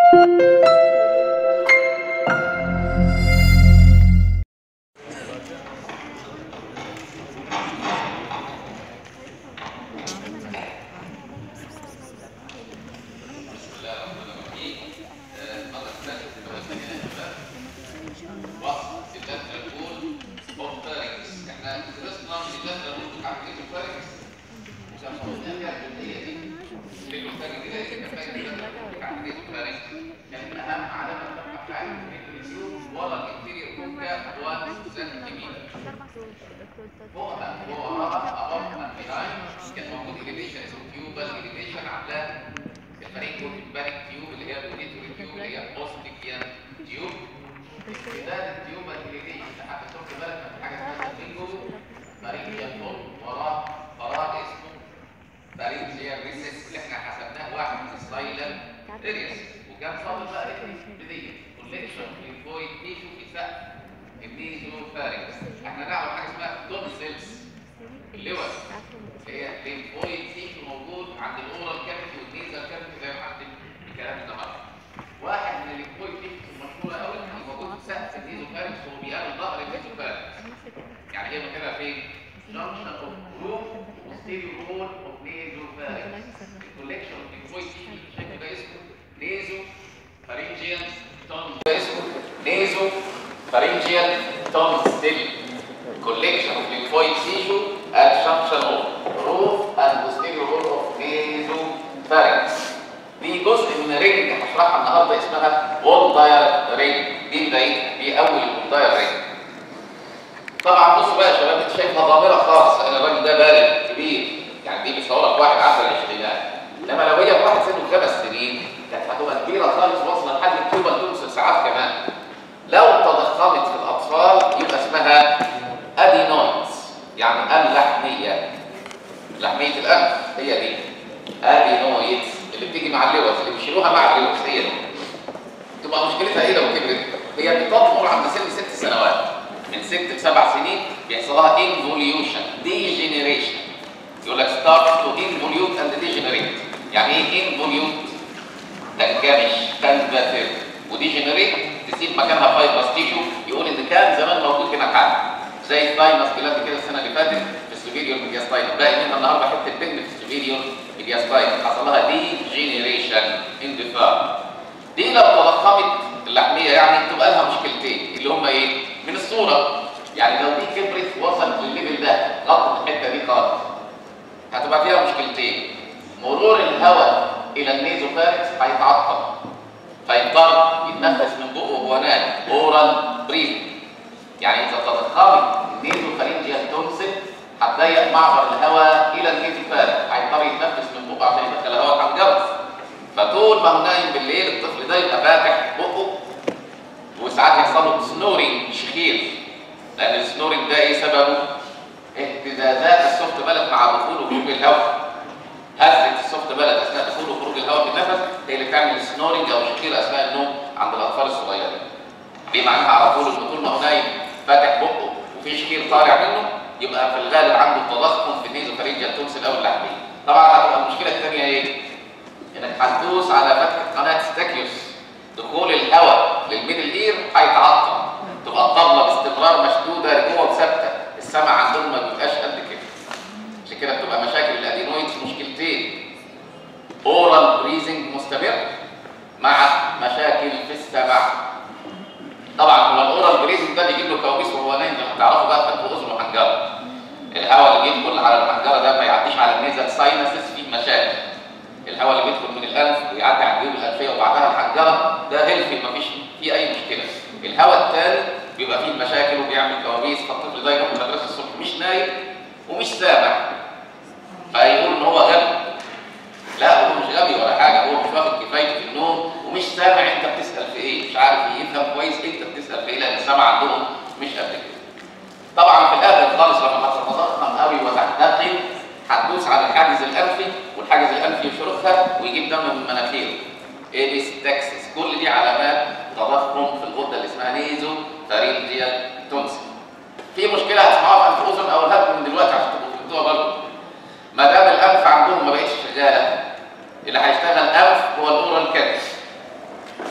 فوقها فوق وراها above and behind كان موجود elevation اسمه تيوبال elevation عاملاه الفريق كود البانيك تيوب اللي هي الريتوري تيوب اللي هي اوستيكيان تيوب ده التيوبال elevation لحد تاخد بالك من حاجه اسمها فينجو مارينيا فوق وراه فراغ اسمه فارينجيا ريسس اللي احنا حسبناه واحد من السايلر ارياس وكان فاضل بقى ايه بديه كوليكشن للفويد تيشو في سقف النيزو فارنكس احنا نعرف حاجه اسمها تونسلز اللور اللي هي ليمفويد تيشو موجود عند الاورال كافيتي والنيزل كافيتي زي ما عندنا الكلام النهارده واحد من الليمفويد تيشو المشهوره قوي اللي موجود في سقف النيزو فارنكس هو بيقابل ظهر النيزو فارنكس يعني هي مكانها فين؟ junction of roof posterior wall of nasopharynx collection of lymphoid tissue الشكل ده اسمه نيزو pharyngeal tonsil ده اسمه نيزو pharyngeal tonsil collection of lymphoid tissue at junction of roof and posterior wall of nasopharynx دي جزء من رينج هشرحها النهارده اسمها وول داير رينج دي بدايتها دي اول وول داير رينج طبعا بصوا بقى يا شباب انت شايفها ضامره خالص انا الراجل ده بالغ كبير يعني دي بيصورك واحد عدى العشرينات انما لو هي واحد سنه خمس سنين كانت هتبقى كبيره خالص واصله لحد التوبه توصل ساعات كمان لو تضخمت في الاطفال يبقى اسمها ادينويدز يعني اللحميه لحميه الانف هي دي ادينويدز اللي بتيجي مع اللوز اللي بيشيلوها مع اللوز هي دي تبقى مشكلتها ايه لو كبرت هي بتطمر عند سن ست سنوات من ست لسبع سنين بيحصل لها انفوليوشن ديجنريشن يقول لك ستارت تو انفوليوت اند ديجنريت يعني ايه انفوليوت تنكمش تنبثر وديجنريت تسيب مكانها فايبرس تيشو يقول ان كان زمان موجود هنا حاجه زي الثايمس جلاند كده السنه اللي فاتت في السوبيريور ميدياستاين باقي منها النهارده حته بن في السوبيريور ميدياستاين حصل لها ديجنريشن اندثار دي لو تضخمت اللحميه يعني تبقى لها مشكلتين اللي هم ايه؟ من الصوره يعني لو دي كبرت وصلت للليفل ده غطت الحته دي خالص هتبقى فيها مشكلتين مرور الهواء الى النيزوفاركس هيتعطل فيضطر يتنفس من بقه وهو نايم اورال بريث يعني اذا تضخمت النيزوفارنجيال تونسل هتضيق معبر الهواء الى النيزوفاركس هيضطر يتنفس من بقه عشان يدخل الهواء هنجرس فطول ما هو نايم بالليل الطفل ده يبقى فاتح بقه وساعات يحصل له سنورنج شخير لان السنورنج ده ايه سببه؟ اهتزازات السوفت بلد مع دخول وخروج الهواء هزه السوفت بلد اثناء دخول وخروج الهواء في النفس هي اللي بتعمل سنورنج او شخير اثناء النوم عند الاطفال الصغيرين دي معناها على طول ان طول ما هو نايم فاتح بقه وفي شخير طالع منه يبقى في الغالب عنده تضخم في النيزوفارينجيال تونسل او اللحميه طبعا هتبقى المشكله الثانيه ايه؟ انك هتدوس على فتحه قناه ستاكيوس دخول الهواء للميدل اير هيتعطل تبقى الطبله باستمرار مشدوده جوه وثابته السمع عندهم ما بيبقاش قد كده عشان كده بتبقى مشاكل الادينويدز مشكلتين اورال بريزنج مستمر مع مشاكل في السمع طبعا هو الاورال بريزنج ده بيجيب له كوابيس وهو نايم زي ما تعرفوا بقى فتح اذنه وحنجره الهواء اللي بيدخل على الحنجره ده ما يعديش على النيزل ساينسز فيه مشاكل الهواء اللي بيدخل من الانف ويعدي على الجيوب الانفيه وبعدها الحنجره ده هيلثي مفيش فيه اي مشكله الهواء الثاني بيبقى فيه مشاكل وبيعمل كوابيس فالطفل ده يروح المدرسه الصبح مش نايم ومش سامع فيقول ان هو غبي لا هو مش غبي ولا حاجه هو مش واخد كفايته في النوم ومش سامع انت بتسال في ايه مش عارف يفهم كويس انت بتسال في ايه لان السمع عندهم مش قد كده طبعا في الاخر خالص لما هتتضخم قوي وتحتقن هتدوس على الحاجز الانفي والحاجز الانفي يشرخها ويجيب دم من مناخيره ايبيستاكسس كل دي علامات تضخم في الغده اللي اسمها نيزو فارينجيال تونسل في مشكله هتسمعوها في انف اذن او لكم من دلوقتي عشان تبقوا فهمتوها برضه ما دام الانف عندهم ما بقتش شغاله اللي هيشتغل انف هو الاورال كاتس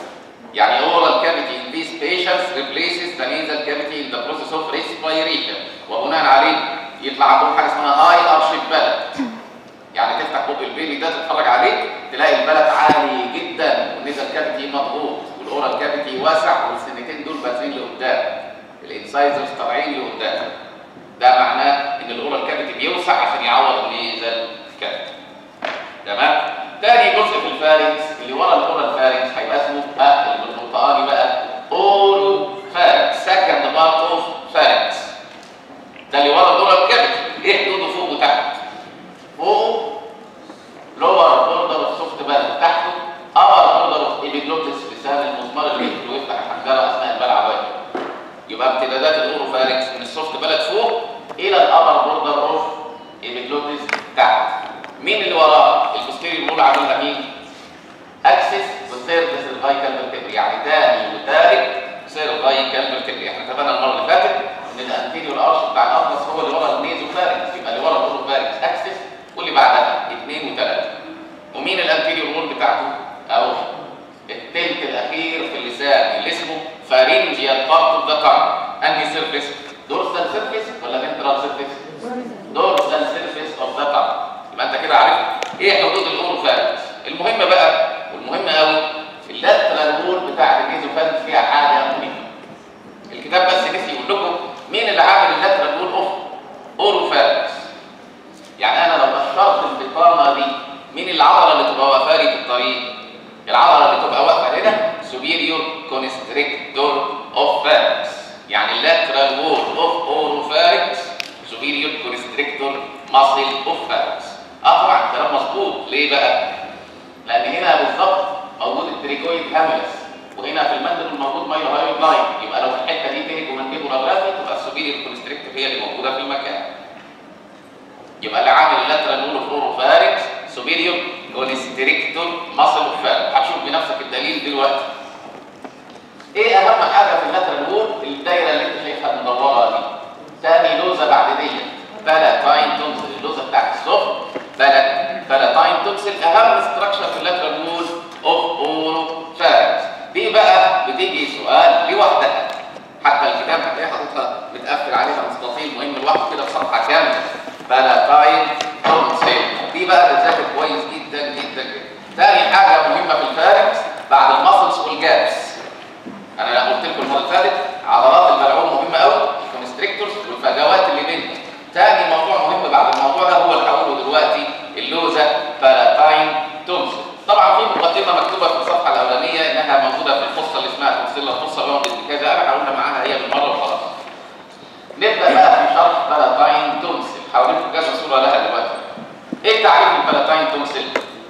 عندهم حاجه اسمها هاي ارشيف بلد يعني تفتح بوب البيلي ده تتفرج عليه تلاقي البلد عالي جدا والنيزل كافيتي مضغوط والاورال كافيتي واسع والسنتين دول باترين لقدام الانسايزرز طالعين لقدام ده معناه ان الاورال كافيتي بيوسع عشان يعوض النيزل كافيتي تمام تاني جزء في الفارنكس اللي ورا الاورال فارنكس هيبقى اسمه ها اللي بالبرتقالي بقى اورو فارنكس سكند بارت اوف فارنكس ده اللي ورا الاورال كافيتي ايه حدوده فوق وتحت فوق لور بوردر اوف سوفت بال تحته اور بوردر اوف ايبيجلوتس لسان المسمار اللي يدخل ويفتح الحنجره اثناء البلع واجب يبقى امتدادات الاوروفارنكس من السوفت بلد فوق الى الابر بوردر اوف ايبيجلوتس تحت مين اللي وراه البوستيريور مول عاملها مين اكسس وثيرد سيرفايكال فيرتبري يعني تاني وثالث سيرفايكال فيرتبري احنا اتفقنا المره اللي فاتت ان الانتيريور ارش بتاع الافرس هو اللي ورا النيزوفارنكس يبقى اللي ورا الاوروفارنكس اكسس واللي بعدها اثنين وثلاثه ومين الانتيريور مول بتاعته اهو التلت الاخير في اللسان اللي اسمه فارنجيال بارت اوف ذا تانج انهي سيرفيس دورسال سيرفيس ولا فنترال سيرفيس دورسال سيرفيس اوف ذا تانج يبقى انت كده عارف ايه حدود الاوروفارنكس المهم بقى والمهم قوي اللاترال وول بتاعت النيزوفارنكس فيها حاجه مهمه الكتاب بس نسي يقول لكم مين اللي عامل اللاترال وول اوف اوروفارنكس يعني انا لو اشرت البطانه دي مين العضله اللي تبقى واقفه لي في الطريق العضله اللي تبقى واقفه هنا superior constrictor of pharynx يعني lateral wall of oropharynx superior constrictor muscle of pharynx اه طبعا الكلام مظبوط ليه بقى لان هنا بالظبط موجود التريكويد هاملس وهنا في المندل موجود مايلو هايو لاين يبقى لو في الحته دي تيجي ومنديبولوجرافي تبقى السوبيريور كونستريكتور هي اللي موجوده في المكان يبقى اللي عامل اللاترال وول اوف اوروفارينكس سوبيريور كونستريكتور ماسل اوف فارنكس هتشوف بنفسك الدليل دلوقتي ايه اهم حاجه في اللاترال وول الدايره اللي انت شايفها المدوره دي ثاني لوزه بعد دي بلاتاين تونسل اللوزه بتاعت الصفر بلات بلاتاين تونسل اهم ستراكشر في اللاترال وول اوف اوروفارينكس دي بقى بتيجي سؤال لوحدها حتى الكتاب هتلاقيها حاططها متقفل عليها مستطيل مهم لوحده كده في صفحه كامله بلاتاين تونسل دي بقى بتذاكر كويس جدا جدا جدا ثاني حاجه مهمه في الفارنكس بعد الماسلز والجابس انا قلت لكم المره اللي فاتت عضلات البلعوم مهمه قوي الكونستريكتورز والفجوات اللي بينهم ثاني موضوع مهم بعد الموضوع ده هو اللي هقوله دلوقتي اللوزه بلاتاين تونسل طبعا في مقدمه مكتوبه في الصفحه الاولانيه انها موجوده في الفصه اللي اسمها تونسيلا الفصه باوند بكذا انا هقولها معاها هي بالمره وخلاص نبدا بقى في شرح بلاتاين تونسل هوريكم كذا صوره لها دلوقتي ايه تعريف البلاتاين تونسل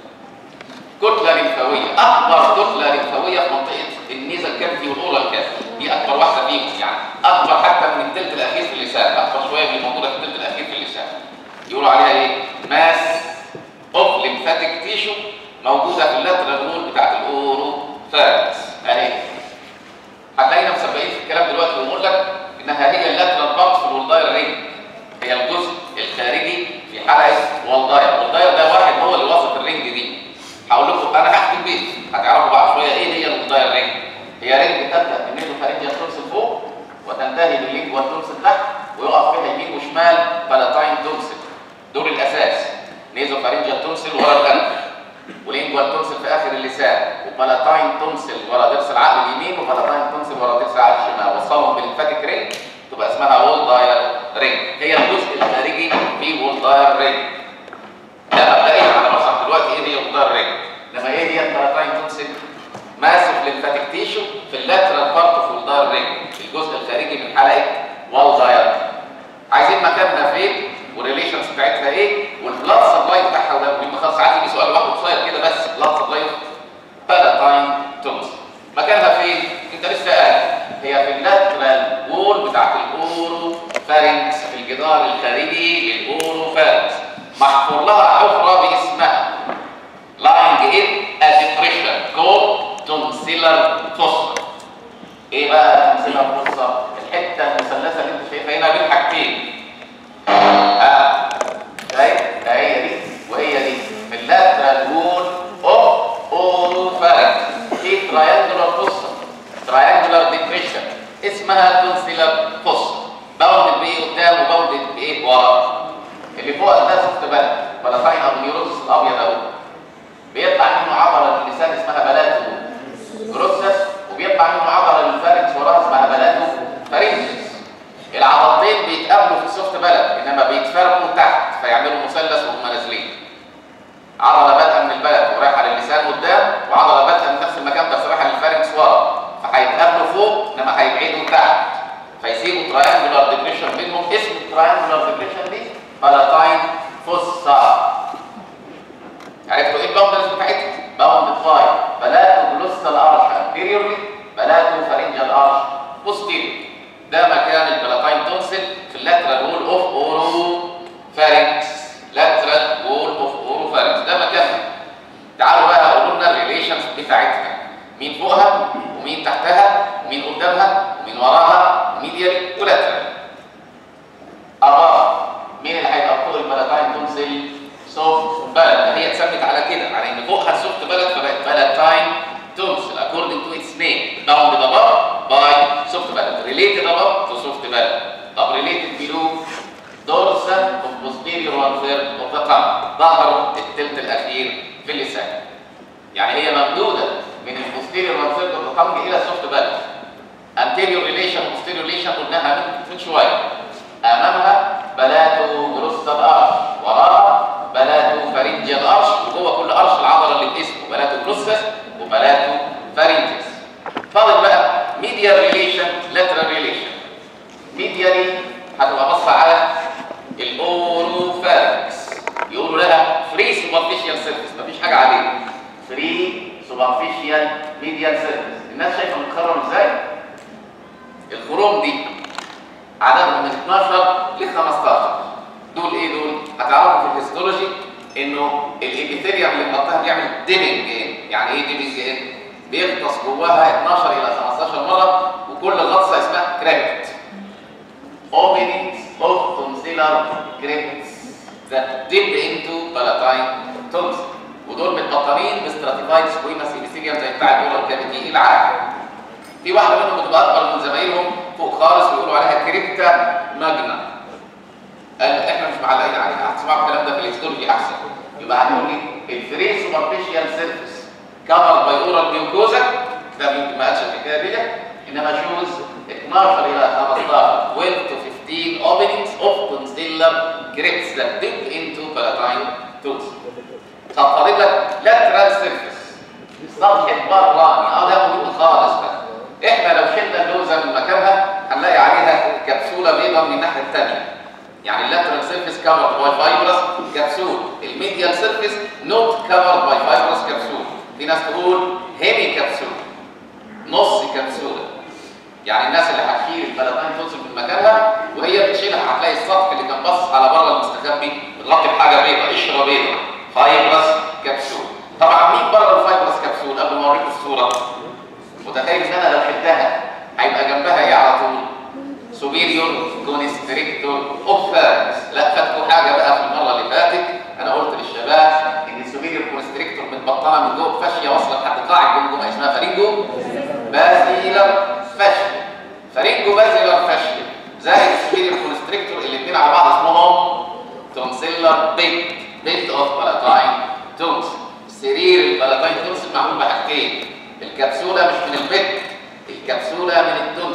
كتله لمفاويه اكبر كتله لمفاويه في منطقه النيزل كافي والاورال كافي دي اكبر واحده فيهم يعني اكبر حتى من الثلث الاخير في اللسان اكبر شويه من الموجوده في الثلث الاخير في اللسان يقولوا عليها ايه ماس اوف ليمفاتيك تيشو موجوده في اللاترال وول بتاعت الاورو فارنكس اهي هتلاقينا مسبقين في الكلام دلوقتي ونقول لك انها هي اللاترال بارت في الولداير رينج هي الجزء الخارجي في حلقه والداير والداير ده واحد هو اللي وصف الرينج دي هقول لكم انا هحكي بيه هتعرفوا بعد شويه ايه هي الولداير رينج هي رينج تبدا بالنيزو فارنجيا تونسل فوق وتنتهي باللينجوال تونسل تحت ويقف فيها يمين وشمال بلاتاين تونسل دول الاساس نيزو فارنجيا تونسل ورا الانف ولينجوال تونسل في اخر اللسان وبلاتاين تونسل ورا ضرس العقل اليمين وبلاتاين تونسل ورا ضرس العقل الشمال وصلهم بالليمفاتيك رينج تبقى اسمها وول داير رينج هي الجزء الخارجي في وول داير رينج ده مبدئيا على مصحف دلوقتي ايه هي وول داير رينج انما ايه هي البلاتاين تونسل ماسف ليمفاتيك تيشو في اللاترال بارت اوف وول داير رينج الجزء الخارجي من حلقه وول داير عايزين مكانها فين والريليشنز بتاعتها ايه والبلاد سبلاي بتاعها وده مهم خالص ساعات يجي سؤال واحد قصير كده بس بلاد سبلاي بلاتاين تونسل مكانها فين؟ انت لسه قايل هي في اللاترال وول بتاعت الاورو فارنكس في الجدار الخارجي للاورو فارنكس محفور لها حفره باسمها lying in a depression called tonsillar fossa ايه بقى tonsillar fossa؟ الحته المثلثه اللي انت شايفها هنا بين حاجتين اه اهي هي دي وهي دي في اللاترال وول اوف اورو فارنكس في تراينجولار فوسا تراينجولار ديبريشن اسمها تونسيلر فوسا باوندد بايه قدام وباوندد بايه ورا بتاعتها مين فوقها ومين تحتها ومين قدامها ومين وراها وميديال ولاترال أربعة مين اللي هيبقى فوق البلاتاين تونسل سوفت بلد هي اتسمت على كده على ان فوقها سوفت بلد فبقت بلاتاين تونسل according to its name bounded above by soft ballot related above to soft ballot طب related below dorsal of posterior one third of the tongue ظهر التلت الاخير في اللسان يعني هي ممدوده من البوستيريور one third of the tongue الى السوفت بلد anterior relation posterior relation قلناها من من شويه امامها بلاتو جروسال ارش وراها بلاتو فارنجيال ارش وجوه كل ارش العضله اللي باسمه بلاتو جروسس وبلاتو فارنجيس فاضل بقى ميديال ريليشن لاترال ريليشن ميديالي هتبقى بص على الاوروفارنكس يقولوا لها فري سوبرفيشال سيرفيس مفيش حاجه عليه فري سوبرفيشال ميديال سيرفيس الناس شايفه متكرر ازاي الخروم دي عددهم من 12 ل 15 دول ايه دول هتعرفوا في الهيستولوجي انه الابيثيليوم اللي بنحطها بيعمل ديبنج يعني ايه ديبنج بيغطس جواها 12 الى 15 مره وكل غطسه اسمها كريبت openings of tonsillar crypts that dip into palatine tonsil ودول متبطنين بستراتيفايد سكويماس ابيثيليوم زي بتاع الاورال كافيتي العادي في واحده منهم بتبقى اكبر من زمايلهم فوق خالص ويقولوا عليها كريبتا ماجنا قال احنا مش معلقين عليها هتسمعوا الكلام ده في الهيستولوجي احسن يبقى هنقول لي الفري سوبرفيشال سيرفيس كفر باي اورال ميوكوزا ده ما قالش الحكايه دي انما شوز 12 الى 15 12 to 15 openings of tonsillar crypts that dip into palatine tools طب فاضل لك lateral surface سطح البراني اه ده مهم خالص بقى احنا لو شلنا اللوزه من مكانها هنلاقي عليها كبسوله بيضاء من الناحيه الثانيه يعني اللاترال سيرفيس كفرد باي فايبرس كبسول الميديال سيرفيس نوت كفرد باي فايبرس كبسول في ناس تقول هيمي كبسول نص كبسوله يعني الناس اللي هتشيل البلاتين توصل من مكانها وهي بتشيلها هتلاقي السطح اللي كان باصص على بره المستخبي متغطي بحاجه بيضاء قشره بيضاء فايبرس كبسول طبعا مين بره الفايبرس كبسول قبل ما اوريك الصوره متخيل ان انا لو شلتها هيبقى جنبها ايه على طول سوبيريور كونستريكتور اوف فارنكس لا فاتكوا حاجه بقى في المره اللي فاتت انا قلت للشباب ان السوبيريور كونستريكتور متبطنه من جوه فاشيه واصله لحد قاع الجمجمه اسمها فارينجو بازيلر فاشيه فارينجو بازيلر فاشيه زائد السوبيريور كونستريكتور الاثنين على بعض اسمهم تونسيلر بيت بيت اوف بالاتاين تونس سرير البالاتاين تونس معمول بحاجتين الكبسوله مش من البيت الكبسوله من التونس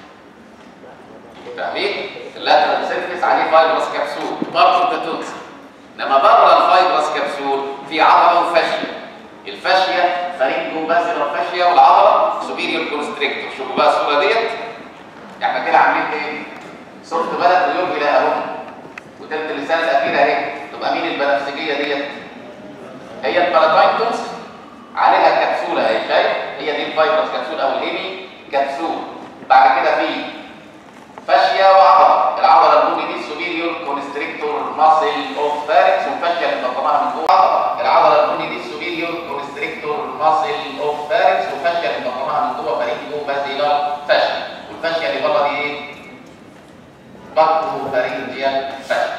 فاهمين؟ اللاترال سيرفيس عليه فايبرس كبسول بارت اوف ذا تونس انما بره الفايبرس كبسول في عضله وفاشيه الفاشيه فارينجو بازيلر فاشيه والعضله سوبيريور كونستريكتور شوفوا بقى الصوره ديت احنا كده عاملين ايه؟ صورة بلد ويوم الى اهو وتلت اللسان الاخيره اهي تبقى مين البنفسجيه ديت؟ هي الباراتاين تونس عليها كبسوله اهي شايف؟ هي دي الفايبرس كبسول او الهيمي كبسول بعد كده في فاشيا وعضله العضله البومي دي السوبيريور كونستريكتور ماسل اوف فاركس والفاشيا اللي مطلعها من جوه عضله العضله البومي دي السوبيريور كونستريكتور ماسل اوف فاركس والفاشيا اللي مطلعها من جوه فارينجو بازيلار فاشيا والفاشيا اللي بره دي ايه؟ باكو فارينجيال فاشيا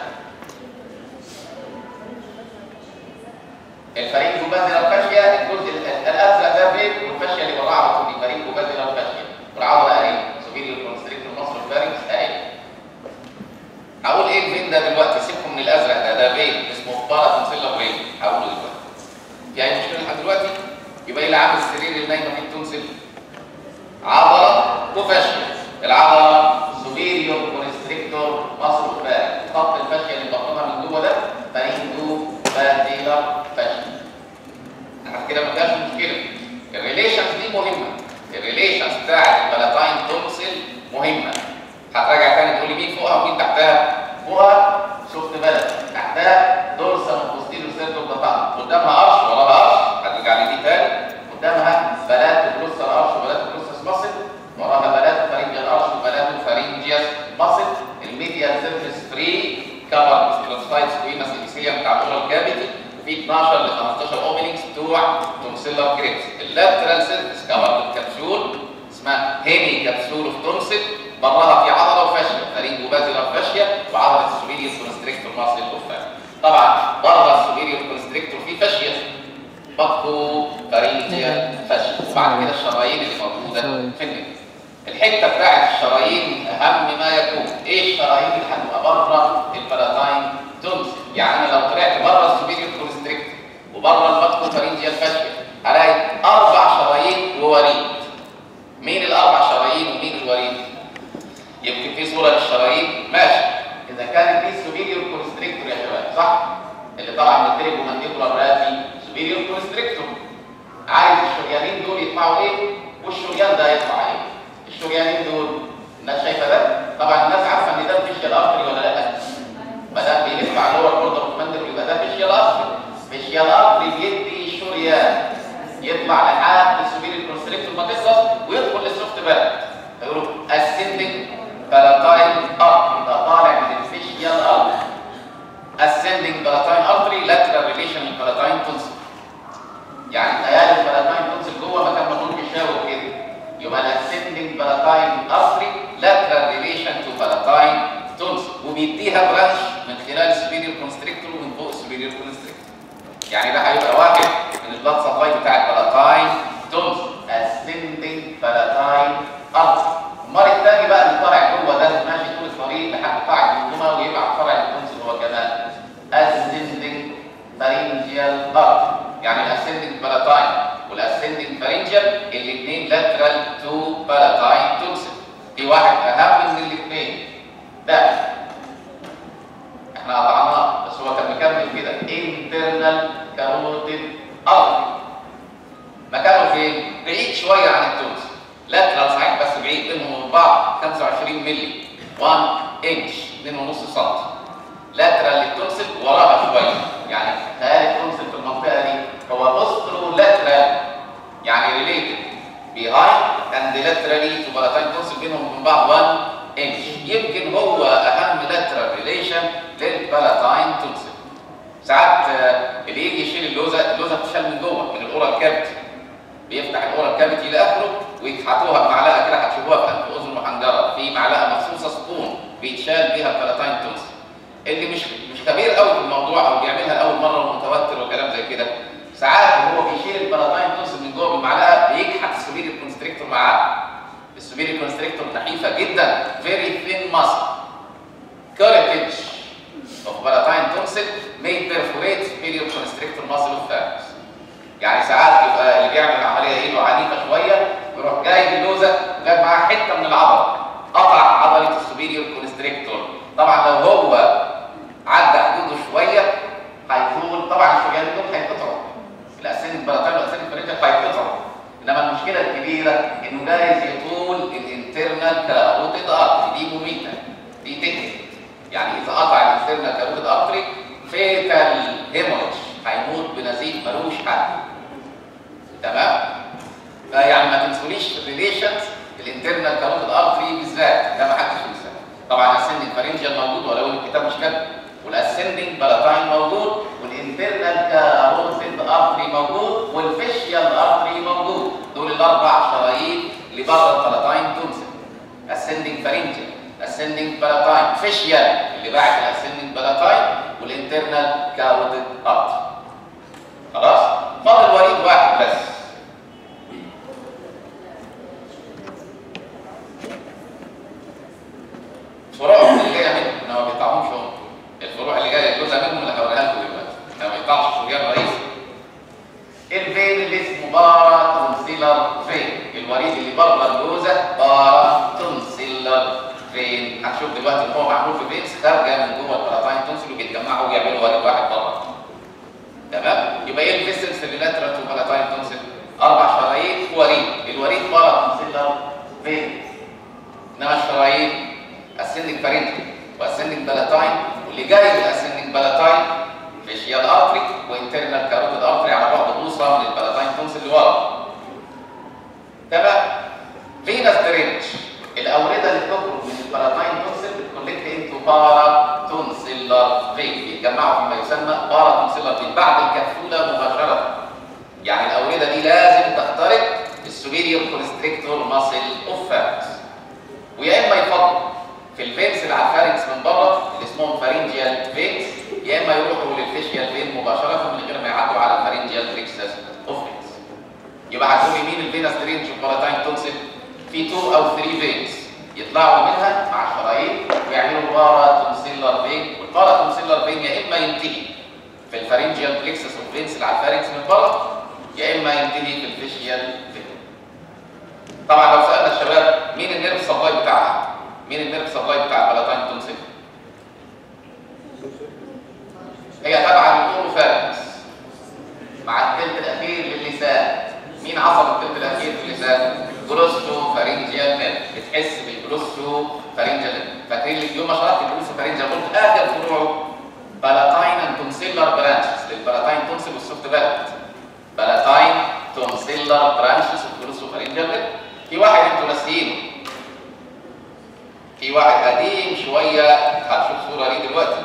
الفارينجو بازيلار فاشيا الجزء الازرق ده بيت والفاشيا اللي بره على طول فارينجو بازيلار فاشيا والعضله اهي سوبيريور كونستريكتور ماسل فاركس اهي هقول ايه الفين ده دلوقتي سيبكم من الازرق ده ده فين اسمه باراتونسيلا برين هقوله دلوقتي في اي مشكله لحد دلوقتي يبقى ايه اللي عامل السرير اللي نايمه فيه التونسل عضله وفاشيا العضله سوبيريور كونستريكتور ماسل فاركس خط الفاشيا اللي بطنها من جوه ده فارينجو بازيلار فاشيا احنا كده ما فيهاش مشكله الريليشنز دي مهمه الريليشنز بتاعت البلاتاين تونسل مهمه هتراجع تاني تقول لي مين فوقها ومين تحتها فوقها شفت بلد تحتها دورسال وبوستيريور سيرتو بلاتان قدامها قرش وراها قرش هترجع لي دي تاني قدامها بلات بلوسال قرش وبلات بلوسس ماسل وراها بلات فارنجيال قرش وبلات فارنجياس ماسل الميديال سيرفيس فري كفر ستراتيفايد سكويماس ابيثيليوم بتاع الاورال كافيتي وفي 12 ل 15 اوبننجز بتوع تونسيلر لاترال سيرفيس كفر بالكبسول اسمها هيمي كبسول اوف تونسل براها في عضله وفاشيه فريق بازلر فاشيه وعضله السوبيريور كونستريكتور ماسل اوف طبعا بره السوبيريور كونستريكتور في فاشيه بطه فرينجيا فاشيه وبعد كده الشرايين اللي موجوده في النفس الحته بتاعت الشرايين اهم ما يكون ايه الشرايين اللي هتبقى بره الباراتاين تونسل يعني انا لو طلعت بره السوبيريور كونستريكتور وبره البطه فرينجيا فاشيه هلاقي اربع شرايين ووريد مين الاربع شرايين ومين الوريد يمكن في صوره للشرايين ماشي اذا كان في سوبيريور كونستريكتور يا شباب صح اللي طالع من التريبو مانديبولار رافي سوبيريور كونستريكتور عايز الشريانين دول يطلعوا ايه والشريان ده يطلع ايه الشريانين دول الناس شايفه ده طبعا الناس عارفه ان ده فيشيال ارتري ولا لا ما دام بيلف على اللور بوردر اوف مانديبل يبقى ده فيشيال ارتري فيشيال ارتري بيدي شريان يطلع لحد السوبيريور كونستريكتور ما تخلص ويدخل للسوفت بالانس يقولوا ascending palatine artery ده طالع من الفيشيال artery ascending palatine artery lateral relation للبالاتاين تونسل يعني خيال البالاتاين تونسل جوه مكان ما تكون بيشاور كده يبقى ascending palatine artery lateral relation to palatine تونسل وبيديها برانش من خلال السوبيريور كونستريكتور ومن فوق السوبيريور كونستريكتور يعني ده هيبقى واحد من البلاد سبلاي بتاع البالاتاين تونسل ascending palatine artery امال الثاني بقى اللي طالع جوه ده ماشي طول الطريق لحد قاع الجمجمه ويبعت فرع التونسل هو كمان ascending pharyngeal artery يعني الاسcending palatine والاسcending pharyngeal الاثنين lateral to palatine تونسل في واحد اهم من الاثنين ده احنا قطعناه بس هو كان مكمل كده internal carotid artery مكانه فين؟ بعيد شويه عن التونسل لاترال صحيح بس بعيد بينهم وبين بعض 25 مللي 1 انش 2.5 سم لاترال للتونسل وراها شويه يعني خيال التونسل في المنطقه دي هو بوسترو لاترال يعني ريليتد بيهايند اند لاترالي تو بالاتاين تونسل بينهم وبين بعض 1 انش يمكن هو اهم لاترال ريليشن للبالاتاين تونسل ساعات اللي يجي يشيل اللوزه اللوزه بتشال من جوه من الاورال كافيتي بيفتح الاورال كافيتي لاخره ويتحطوها بمعلقه كده هتشوفوها في انف اذن وحنجره في معلقه مخصوصه سبون بيتشال بيها البالاتاين تونسل اللي مش مش خبير قوي في الموضوع او بيعملها لاول مره ومتوتر وكلام زي كده ساعات وهو بيشيل البالاتاين تونسل من جوه بالمعلقه بيكحت السوبيريور كونستريكتور معاه السوبيريور كونستريكتور نحيفه جدا فيري ثين ماسل كارتج of palatine tonsil may perforate superior constrictor muscle of pharynx يعني ساعات يبقى اللي بيعمل العمليه ايده عنيفه شويه ويروح جايب اللوزه وجاب معاه حته من العضله قطع عضله السوبيريور كونستريكتور طبعا لو هو عدى حدوده شويه هيطول طبعا الشريان دول هيتقطعوا الاسنان البلاتين والاسنان الفرنجه هيتقطعوا انما المشكله الكبيره انه جايز يطول الانترنال كاروتيد ارتري دي مميته دي تكنيك يعني اذا قطع الانترنال كاروتيد ارتري فيتال هيموريج هيموت بنزيف ملوش حل تمام فيعني ما تنسونيش الريليشنز الانترنال كاروتيد ارتري بالذات ده ما حدش ينساه طبعا الاسندنج فارنجيال موجود ولو الكتاب مش كده والاسندنج بلاتاين موجود والانترنال كاروتيد ارتري موجود والفيشيال ارتري موجود دول الاربع شرايين اللي بره البلاتاين تونسل اسندنج فارنجيال اسندنج بلاتاين فيشيال اللي بعد الاسندنج بلاتاين والانترنال كاروتيد ارتري خلاص فاضل وريد واحد بس فروعهم اللي جايه منهم انا ما بيطلعهمش هم الفروع اللي جايه جزء منهم اللي هوريها لكم دلوقتي انا ما بيطلعش شريان رئيسي الفين اللي اسمه بارا تونسيلر فين الوريد اللي بره الجوزه بارا تونسيلر فين هنشوف دلوقتي ان هو معمول في فينس خارجه من جوه البلاتاين تونسل وبيتجمعوا ويعملوا وريد واحد بره تمام يبقى ايه الفيسلز اللي لاترال تو بلاتاين تونسل اربع شرايين وريد الوريد بارا تونسيلر فين انما الشرايين اسندنج فارنجي واسندنج بلاتاين واللي جاي من اسندنج بلاتاين فيشيال ارتري وانترنال كاروتيد ارتري على بعد بوصه من البلاتاين تونسل اللي ورا تمام فينس درينج الاورده اللي بتخرج من البلاتاين تونسل بتكونكت انتو بارا تونسيلر فين بيتجمعوا فيما يسمى بارا تونسيلر فين بعد الكبسوله مباشره يعني الاورده دي لازم تخترق superior constrictor muscle of pharynx ويا اما يفضل في الفينس اللي على الفارنكس من بره اللي اسمهم فارنجيال فينس يا اما يروحوا للفيشيال فين مباشره من غير ما يعدوا على الفارنجيال فليكسس اوف فينس يبقى هتقول مين الفينس رينج والباراتاين تونسل في 2 او 3 فينس يطلعوا منها مع الشرايين ويعملوا بارا تونسيلر فين والبارا تونسيلر فين يا اما ينتهي في الفارنجيال فليكسس اوف فينس اللي على الفارنكس من بره يا اما ينتهي في الفيشيال فين طبعا لو سالنا الشباب مين النيرف سبلاي بتاعها مين النيرف سبلاي بتاع البلاتاين تونسل هي تابعه للأوروفارنكس مع التلت الاخير للسان مين عصب التلت الاخير في اللسان جلوستو فارنجيال نيرف بتحس بالجلوستو فارنجيال نيرف فاكرين لك يوم ما شرحت الجلوستو فارنجيال قلت اخر فروعه بلاتاين اند تونسيلر برانشز للبلاتاين تونسل والسوفت بالات بلاتاين تونسيلر برانشز والجلوستو فارنجيال نيرف في واحد انتوا ناسيينه في واحد قديم شويه هتشوف صوره ليه دلوقتي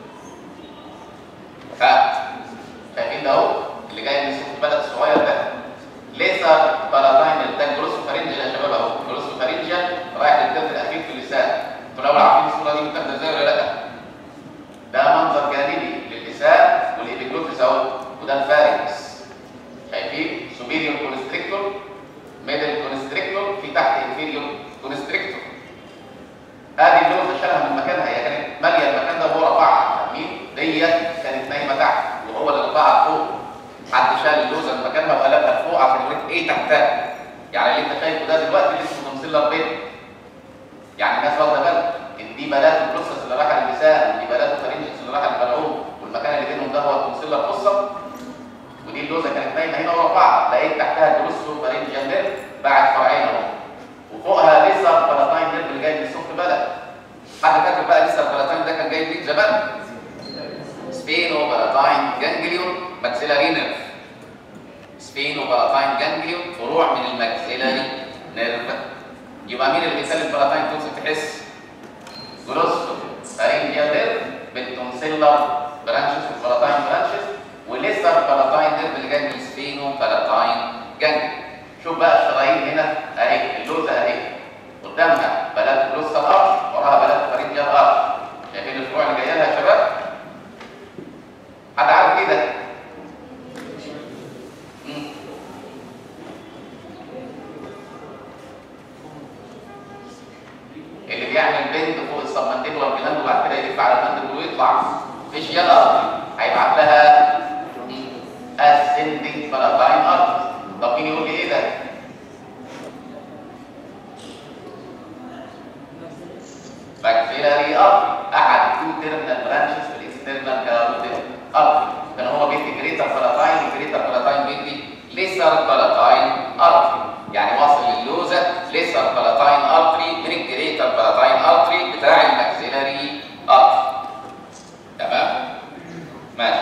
ها شايفين ده اهو اللي جاي من السوق البلد الصغير ده ليزر بلاتاين ده جلوسو فارنجيا يا شباب اهو جلوسو فارنجيا رايح للجلد الاخير في اللسان انتوا لو عارفين الصوره دي متاخده ازاي ولا لا ده منظر جانبي للسان والابيجلوتس اهو وده الفارنكس شايفين سوبيريور كونستريكتور ميدل كونستريكتور في تحت انفيريور كونستريكتور هذه اللوزه شالها من مكانها هي كانت ماليه المكان ده وهو رفعها فاهمين ديت كانت نايمه تحت وهو اللي رفعها فوق حد شال اللوزه من مكانها وقلبها لفوق عشان يوريك ايه تحتها يعني اللي انت شايفه ده دلوقتي اللي اسمه تمثيل بيض يعني الناس واخده بالها ان دي بلات البروسس اللي رايحه للسان ودي بلات الفرنجكس اللي رايحه للبلعوم والمكان اللي بينهم ده هو التمثيل القصه ودي اللوزه كانت نايمه هنا ورفعها لقيت تحتها جلوسو فارنجيال نيرف بعد فرعين اهو وفوقها لسه البلاتاين نيرف اللي جاي من السوق بلد حد فاكر بقى لسه البلاتاين ده كان جاي منين زمان سبينو بلاتاين جانجليون ماكسيلاري نيرف سبينو بلاتاين جانجليون فروع من الماكسيلاري نيرف يبقى مين اللي بيسلم البلاتاين تونسل تحس جلوسو فارنجيال نيرف بالتونسيلر برانشز والبلاتاين برانشز ولسه البلاتاين نيرف اللي جاي من سبينو بلاتاين جانجليون شوف بقى الشرايين هنا اهي اللوزه اهي قدامها بلاد جلوس الارش وراها بلاد فرنجيا الارش شايفين الفروع اللي جايه لها يا شباب حد عارف ايه ده مم. اللي بيعمل بند فوق السبمنتيبولار جلاند وبعد كده يلف على المندبل ويطلع فيشيال ارتري هيبعت لها اسندنج بلاتاين ارتري طب مين يقول لي ايه ده باكتيريالي ارتري احد تو تيرمينال برانشز في الاكسترنال كاروتيد ارتري كان هو بيدي جريتر بلاتاين الجريتر بلاتاين بيدي ليسر بلاتاين ارتري يعني واصل للوزه ليسر بلاتاين ارتري من الجريتر بلاتاين ارتري بتاع الماكسيلاري ارتري تمام ماشي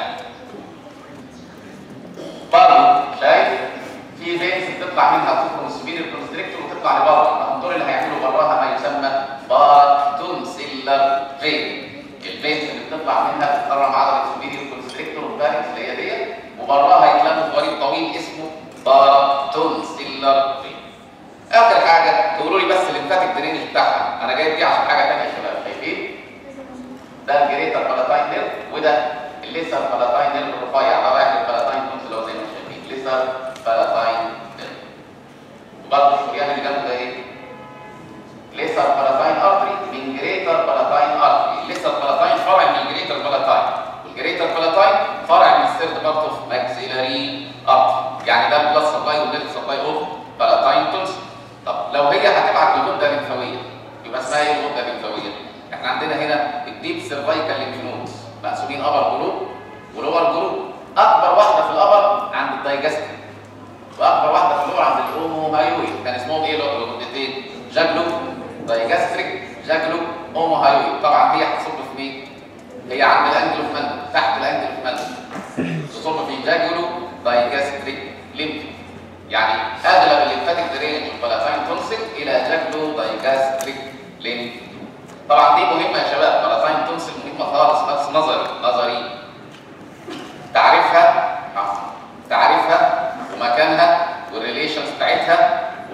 برضه شايف في فينس بتطلع منها تخرج سبيل الكونستريكتور وتطلع لبره الدور اللي هيعملوا براها ما يسمى بارتونسيلر فين الفينس اللي بتطلع منها بتتكرم عضله سبيل الكونستريكتور والفارنكس اللي هي ديت وبراها يتلم في طريق طويل اسمه بارتونسيلر فين اخر حاجه تقولوا لي بس الليمفاتيك درينج بتاعها انا جايب دي عشان حاجه ثانيه يا شباب شايفين ده الجريتر بلاتاين نيرف وده الليسر بلاتاين نيرف الرفيع ده رايح للبلاتاين تونسل لو زي ما شايفين ليسر بلاتاين نيرف وبرضه الشريان اللي جنبه ده ايه؟ ليسر بلاتاين ارتري من جريتر بلاتاين ارتري الليسر بلاتاين فرع من الجريتر بلاتاين والجريتر بلاتاين فرع من السيرد بارت اوف ماكسيلاري ارتري يعني ده البلس سبلاي والنيرف سبلاي اوف بلاتاين تونسل طب لو هي هتبعت لغده لمفاويه يبقى اسمها ايه الغده الليمفاويه؟ احنا عندنا هنا الديب سيرفايكال ليمف نودز مقسومين ابر جروب ولور جروب اكبر واحده في الابر عند الدايجستيف واكبر واحده في اللور عند الاومومايويد كان اسمهم ايه الغدتين؟ جاجلو دايجستيف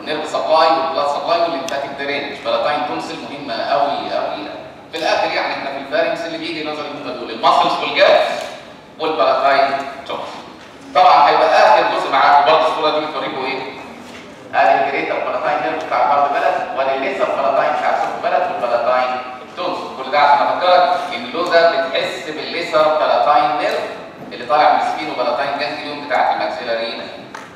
والنيرف سبلاي والبلاد سبلاي والليمفاتيك درينج بلاتاين تونسل مهمه قوي قوي في الاخر يعني احنا في الفارنكس اللي بيجي نظري هم دول الماسلز والجاز والبلاتاين تونسل طبعا هيبقى اخر جزء معاكم برضه الصوره دي بتوريكم ايه ادي الجريتا والبلاتاين نيرف بتاع البارد بلد وادي الليسر البلاتاين بتاع السوق بلد والبلاتاين تونسل كل ده عشان افكرك ان اللوزه بتحس بالليسر بلاتاين نيرف اللي طالع من السبين وبلاتاين جانجليون بتاعت الماكسيلارينا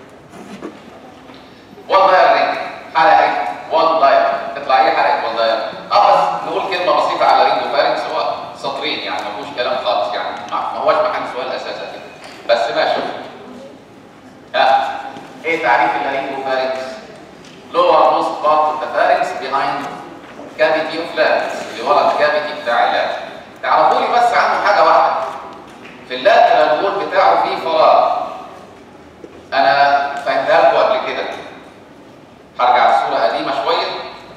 والله رينج حلقه والله تطلع ايه حلقه والله اه بس نقول كلمه بسيطه على رينجو فارنكس هو سطرين يعني ما فيهوش كلام خالص يعني ما ما هوش محل سؤال اساسا كده بس ماشي ها ايه تعريف اللارينجو فارنكس lower most part of the pharynx behind cavity of larynx اللي ورا الكافيتي بتاع اللارynx تعرفوا لي بس عنه حاجه واحده في اللاترال وول بتاعه فيه فراغ انا فهمتها لكم قبل كده هرجع الصوره قديمه شويه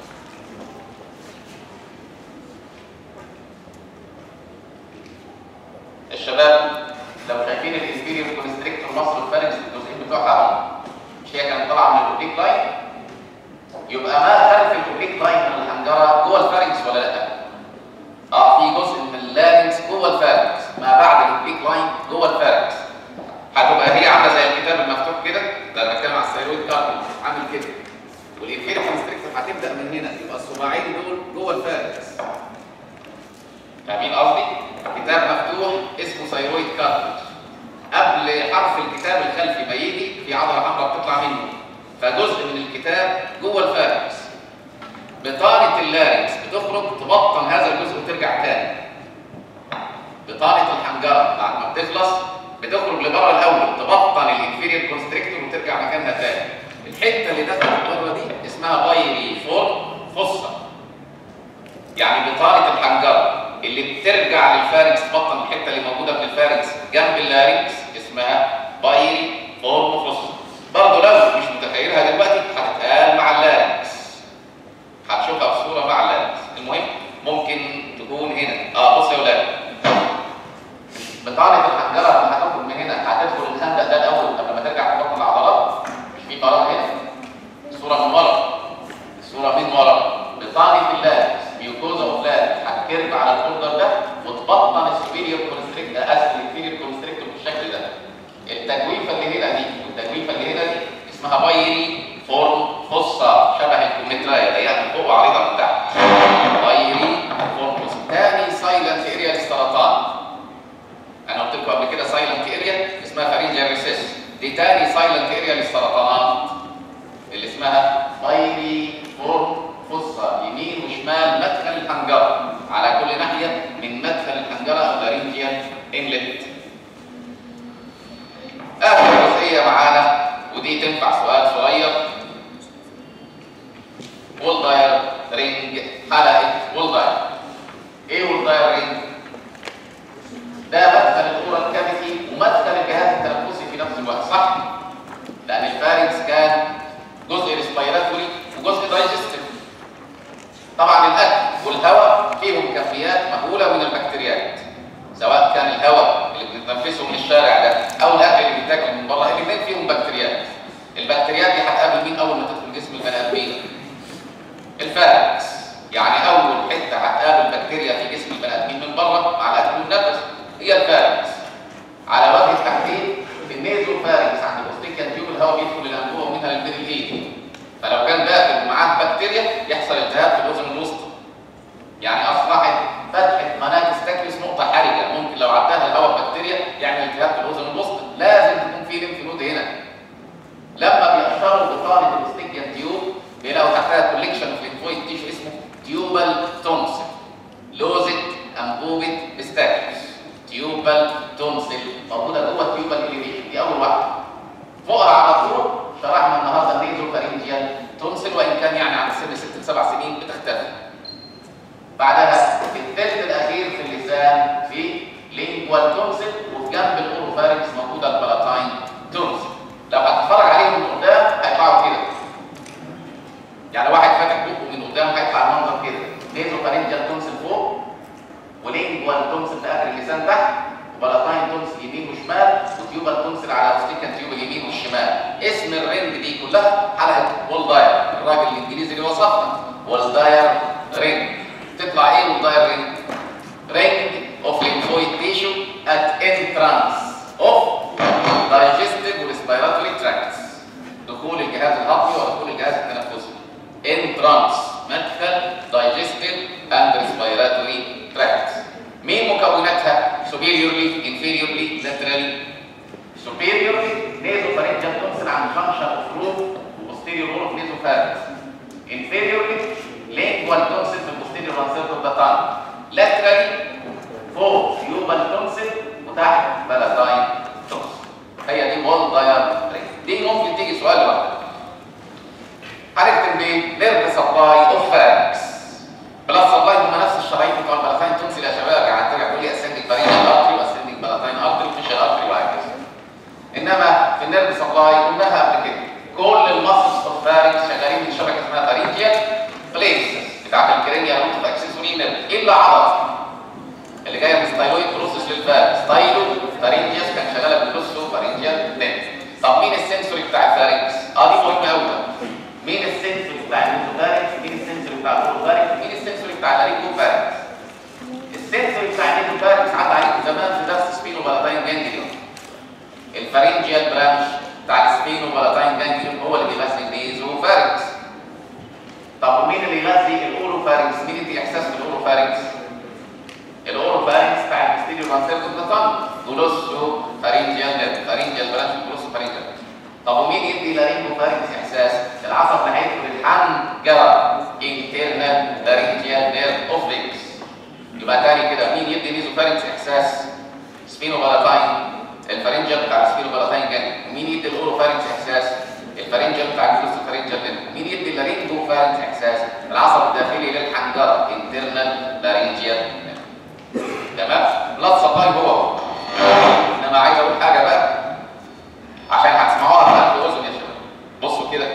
الشباب لو شايفين الانفيريور كونستريكتور مصر الفارنكس الجزئين بتوعها اهو مش هي كانت طالعه من الاوبليك لاين يبقى ما خلف الاوبليك لاين من الحنجره جوه الفارنكس ولا لا؟ اه في جزء من اللارنكس جوه الفارنكس ما بعد الاوبليك لاين جوه الفارنكس هتبقى هي عامله زي الكتاب المفتوح كده ده انا بتكلم على الثيرويد كارتل عامل كده والانفيريور كونستريكتور هتبدا من هنا يبقى الصباعين دول جوه الفارنكس فاهمين قصدي؟ كتاب مفتوح اسمه ثيرويد كارتل قبل حرف الكتاب الخلفي ما يجي في عضله حمراء بتطلع منه فجزء من الكتاب جوه الفارنكس بطانه اللارنكس بتخرج تبطن هذا الجزء وترجع تاني بطانه الحنجره بعد ما بتخلص بتخرج لبره الاول تبطن الانفيريور كونستريكتور وترجع مكانها تاني الحته اللي دخلت بره دي اسمها بايري فور فصه يعني بطانه الحنجره اللي بترجع للفارنكس تبطن الحته اللي موجوده من الفارنكس جنب اللارنكس اسمها بايري فور فصه برضه لو مش متخيلها دلوقتي هتتقال مع اللارنكس هتشوفها في صوره مع اللارنكس المهم ممكن تكون هنا اه بص يا ولاد بطانه الحنجره لما هتخرج من هنا هتدخل الخندق ده الاول قبل ما ترجع تبطن العضلات مش في فراغ هنا الصوره من ورا الصوره من ورا بطانه اللارنكس ميوكوزا اوف لارنكس هتكرب على البوردر ده وتبطن السوبيريور كونستريكت اسف الانفيريور كونستريكتور بالشكل ده التجويفه اللي هنا دي والتجويفه اللي هنا دي اسمها بايري فورم فصه شبه الكومترايه ضيقه من فوق وعريضه من تحت بايري فورم فصه تاني سايلنت اريا للسرطان انا قلت لكم قبل كده سايلنت اريا اسمها فارنجيال ريسيس دي تاني سايلنت اريا للسرطانات اللي اسمها بايري فورم فصه يمين وشمال مدخل الحنجره على كل ناحيه من مدخل الحنجره او لارنجيال انلت اخر جزئيه معانا ودي تنفع سؤال صغير وولداير رينج حلقه وولداير ايه وولداير رينج ده مدخل الاورال كافيتي ومدخل الجهاز التنفسي في نفس الوقت صح لان الفارنكس كان جزء ريسبيراتوري وجزء دايجستيف طبعا الاكل والهواء فيهم كميات مهوله من البكتيريات سواء كان الهواء اللي بنتنفسه من الشارع ده او الاكل اللي بيتاكل من بره الاثنين فيهم بكتيريات البكتيريات دي هتقابل مين اول ما تدخل جسم البني ادمين الفارنكس يعني اول حته هتقابل بكتيريا في جسم البني ادمين من بره مع الاكل والنفس هي الفارنكس على وجه التحديد في النيزو فارنكس عند الاوستيكيان تيوب الهواء بيدخل الانبوبه ومنها للميدل ايد فلو كان داخل ومعاه بكتيريا يحصل التهاب في الاذن الوسطى يعني اصبحت فتحه مناكس تكريس نقطه حرجه ممكن لو عداها الهواء بكتيريا يعمل التهاب في الاذن الوسطى لازم تكون في ليمف نود هنا لما بيقشروا بطانه الاوستيكيان تيوب بيلاقوا تحتها كوليكشن اوف ليمفويد تيشو اسمه تيوبال تونسل لوزة انبوبه بستاكيوس تيوبال تونسل موجوده جوه التيوبال اليفيشن دي اول واحده فوقها على طول شرحنا النهارده النيزو فارنجيال تونسل وان كان يعني عند سن ست لسبع سنين بتختفي بعدها في الثلث الاخير في اللسان في لينجوال تونسل وفي جنب الاوروفارنكس موجوده البلاتاين تونسل لو هتتفرج عليهم من قدام هيطلعوا كده يعني واحد فاتح بقه من قدام هيطلع المنظر كده نيزو فارنجيال تونسل فوق ولينجوال تونسل في اخر اللسان تحت وبلاتاين تونسل يمين وشمال وتيوبال تونسل على اوستيكان تيوب اليمين والشمال اسم الرينج دي كلها حلقه وول داير الجهاز الهضمي ودخول الجهاز التنفسي entrance مدخل digestive and respiratory tract مين مكوناتها superiorly inferiorly laterally superiorly nasopharyngeal tonsil عند junction of roof posterior wall of nasopharynx inferiorly lingual tonsil في posterior one third of the tongue laterally فوق يوبال tonsil وتحت palatine tonsil هي دي wall diagram دي ممكن تيجي سؤال لوحده هنكتب بيه نيرف سبلاي اوف فاركس بلاد سبلاي هم نفس الشرايين بتوع البلاتين تونسل يا شباب يعني ترجع تقول لي اسندك بارينال ارتري واسندك بلاتين ارتري وفيشال ارتري وهكذا انما في النيرف سبلاي قلناها قبل كده كل المصل اوف فاركس شغالين من شبكه اسمها فارينجيا بليس بتاعت الكرينيا روت اوف اكسسوري نيرف الا عضله اللي جايه من ستايلويد بروسيس للفاركس ستايلو فارينجياس كان شغاله بالبلوسو فارينجيال نيرف طب مين السنسوري بتاع الفاركس؟ اه دي مهمه قوي مين السنسوري بتاع النيزوفاركس مين السنسوري بتاع الاوروفاركس مين السنسوري بتاع اللارينجوفاركس السنسوري بتاع النيزوفاركس عدى عليكم زمان في درس سبينو بلاتين جانجليون الفارنجيال برانش بتاع السبينو بلاتين جانجليون هو اللي بيغذي النيزوفاركس طب ومين اللي يغذي الاوروفاركس مين اللي احساس بالاوروفاركس الاوروفاركس بتاع البستيريو مانسيرتو بلاتين جلوسو فارنجيال نيرف فارنجيال برانش جلوسو فارنجيال طب ومين يدي لارينجو فارنجس احساس العصب اللي هيدخل الحنجره انترنال لارينجيال نيرف اوف ليكس يبقى تاني كده مين يدي نيزو فارنجس احساس سبينو بالاتاين الفارنجيال بتاع السبينو بالاتاين جانب ومين يدي الاورو فارنجس احساس الفارنجيال بتاع الجلوس فارنجيال نيرف مين يدي اللارينجو فارنجس احساس العصب الداخلي للحنجره انترنال لارينجيال نيرف تمام بلاد سبلاي هو هو انما عايز اقول حاجه بقى عشان هتسمعوها في قلب اذن يا شباب بصوا كده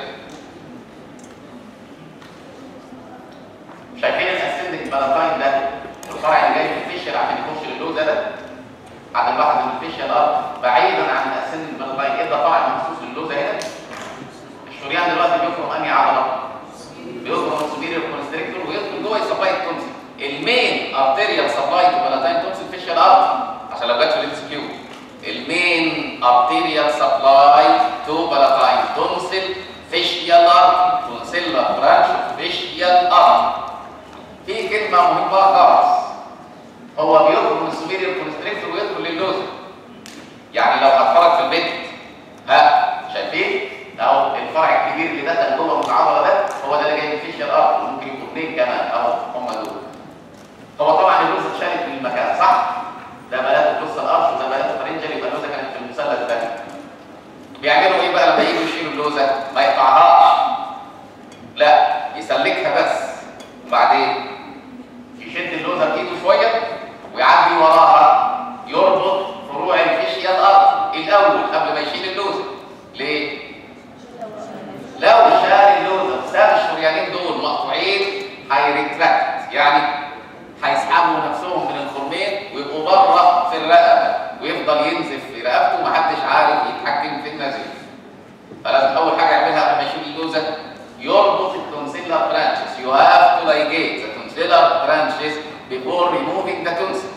شايفين الاسندك بالاتاين ده الفرع اللي جاي من الفيشل عشان يخش للوزه ده عند الواحد من الفيشل اه بعيدا عن الاسندك بالاتاين ايه ده فرع مخصوص للوزه هنا الشريان دلوقتي بيخرم انهي عضله بيخرم السوبيريور كونستريكتور ويدخل جوه يسبلاي التونسل المين ارتيريال سبلاي تو بالاتاين تونسل فيشل ارتري عشان لو جت في الام كيو المين arterial supply to palatine tonsil facial artery tonsillar branch facial artery في كلمة مهمة خالص هو بيدخل من السوبيريور كونستريكتور ويدخل للوزن يعني لو هتفرج في البيت ها شايفين اهو الفرع الكبير اللي دخل جوه من العضله ده هو ده اللي جاي من الفيشال ارتري ممكن يكون اثنين كمان اهو هم دول هو طبعا اللوزه اتشالت من المكان صح؟ ده بلاد القصه الارش وده بلاد فرنجل يبقى اللوزه كانت في المثلث ده بيعملوا ايه بقى لما يجوا يشيلوا اللوزه ما يقطعهاش لا يسلكها بس وبعدين يشد اللوزه بايده شويه ويعدي وراها يربط فروع الفيشيال ارض الاول قبل ما يشيل اللوزه ليه لو شال اللوزه ساب الشريانين دول مقطوعين هيريتراكت يعني هيسحبوا نفسهم من الخرمين ويبقوا بره في الرقبه ويفضل ينزف في رقبته ومحدش عارف يتحكم في النزيف فلازم اول حاجه يعملها قبل ما يشيل اللوزه يربط التونسيلر برانشز يو هاف تو لايجيت ذا تونسيلر برانشز بيفور ريموفينج ذا تونسل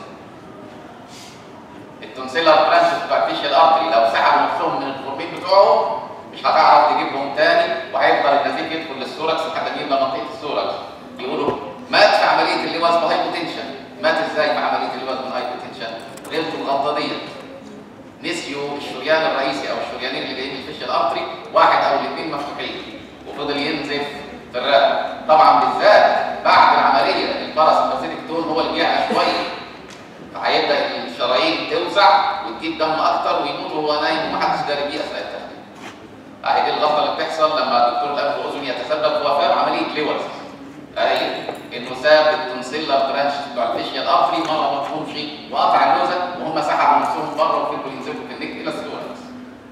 التونسيلر برانشز بتوع الفيشيال ارتري لو سحبوا نفسهم من الخرمين بتوعهم مش هتعرف تجيبهم تاني وهيفضل النزيف يدخل للسوركس لحد ما يبقى منطقه السوركس بيقولوا مات في عمليه الليواز بهايبوتنشن مات ازاي في عمليه الليواز بهايبوتنشن ليلته الغضضيه نسيوا الشريان الرئيسي او الشريانين اللي جايين من الفيشيال ارتري واحد او الاثنين مفتوحين وفضل ينزف في الرقبه طبعا بالذات بعد العمليه الباراسمباثيك تون هو اللي بيعلى شويه فهيبدا الشرايين توسع وتجيب دم اكتر ويموت وهو نايم ومحدش داري بيه اثناء التخدير اهي دي الغلطه اللي بتحصل لما الدكتور الانف واذن يتسبب في وفاه بعمليه ليورز ايوه انه ساب التونسيلر برانش بتوع الفيشيال ارتري مره ما فهمش وقطع اللوزه وهم سحبوا نفسهم بره وفضلوا ينزفوا في النك الى السوركس.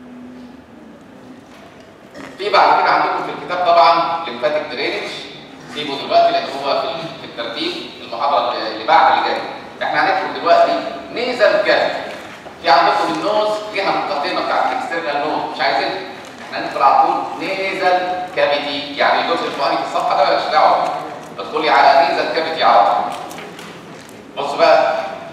في بعد كده عندكم في الكتاب طبعا ليمفاتيك درينج سيبه دلوقتي لان هو في في الترتيب المحاضره اللي بعد اللي جايه. احنا هندخل دلوقتي نيزل كافيتي. في عندكم النوز ليها مقدمه بتاعت الاكسترنال نوز مش عايزين احنا هندخل على طول نيزل كافيتي يعني الجزء الفوقاني في الصفحه ده مالكش دعوه بيه. ادخلي على نيزل كافيتي على طول. بص بقى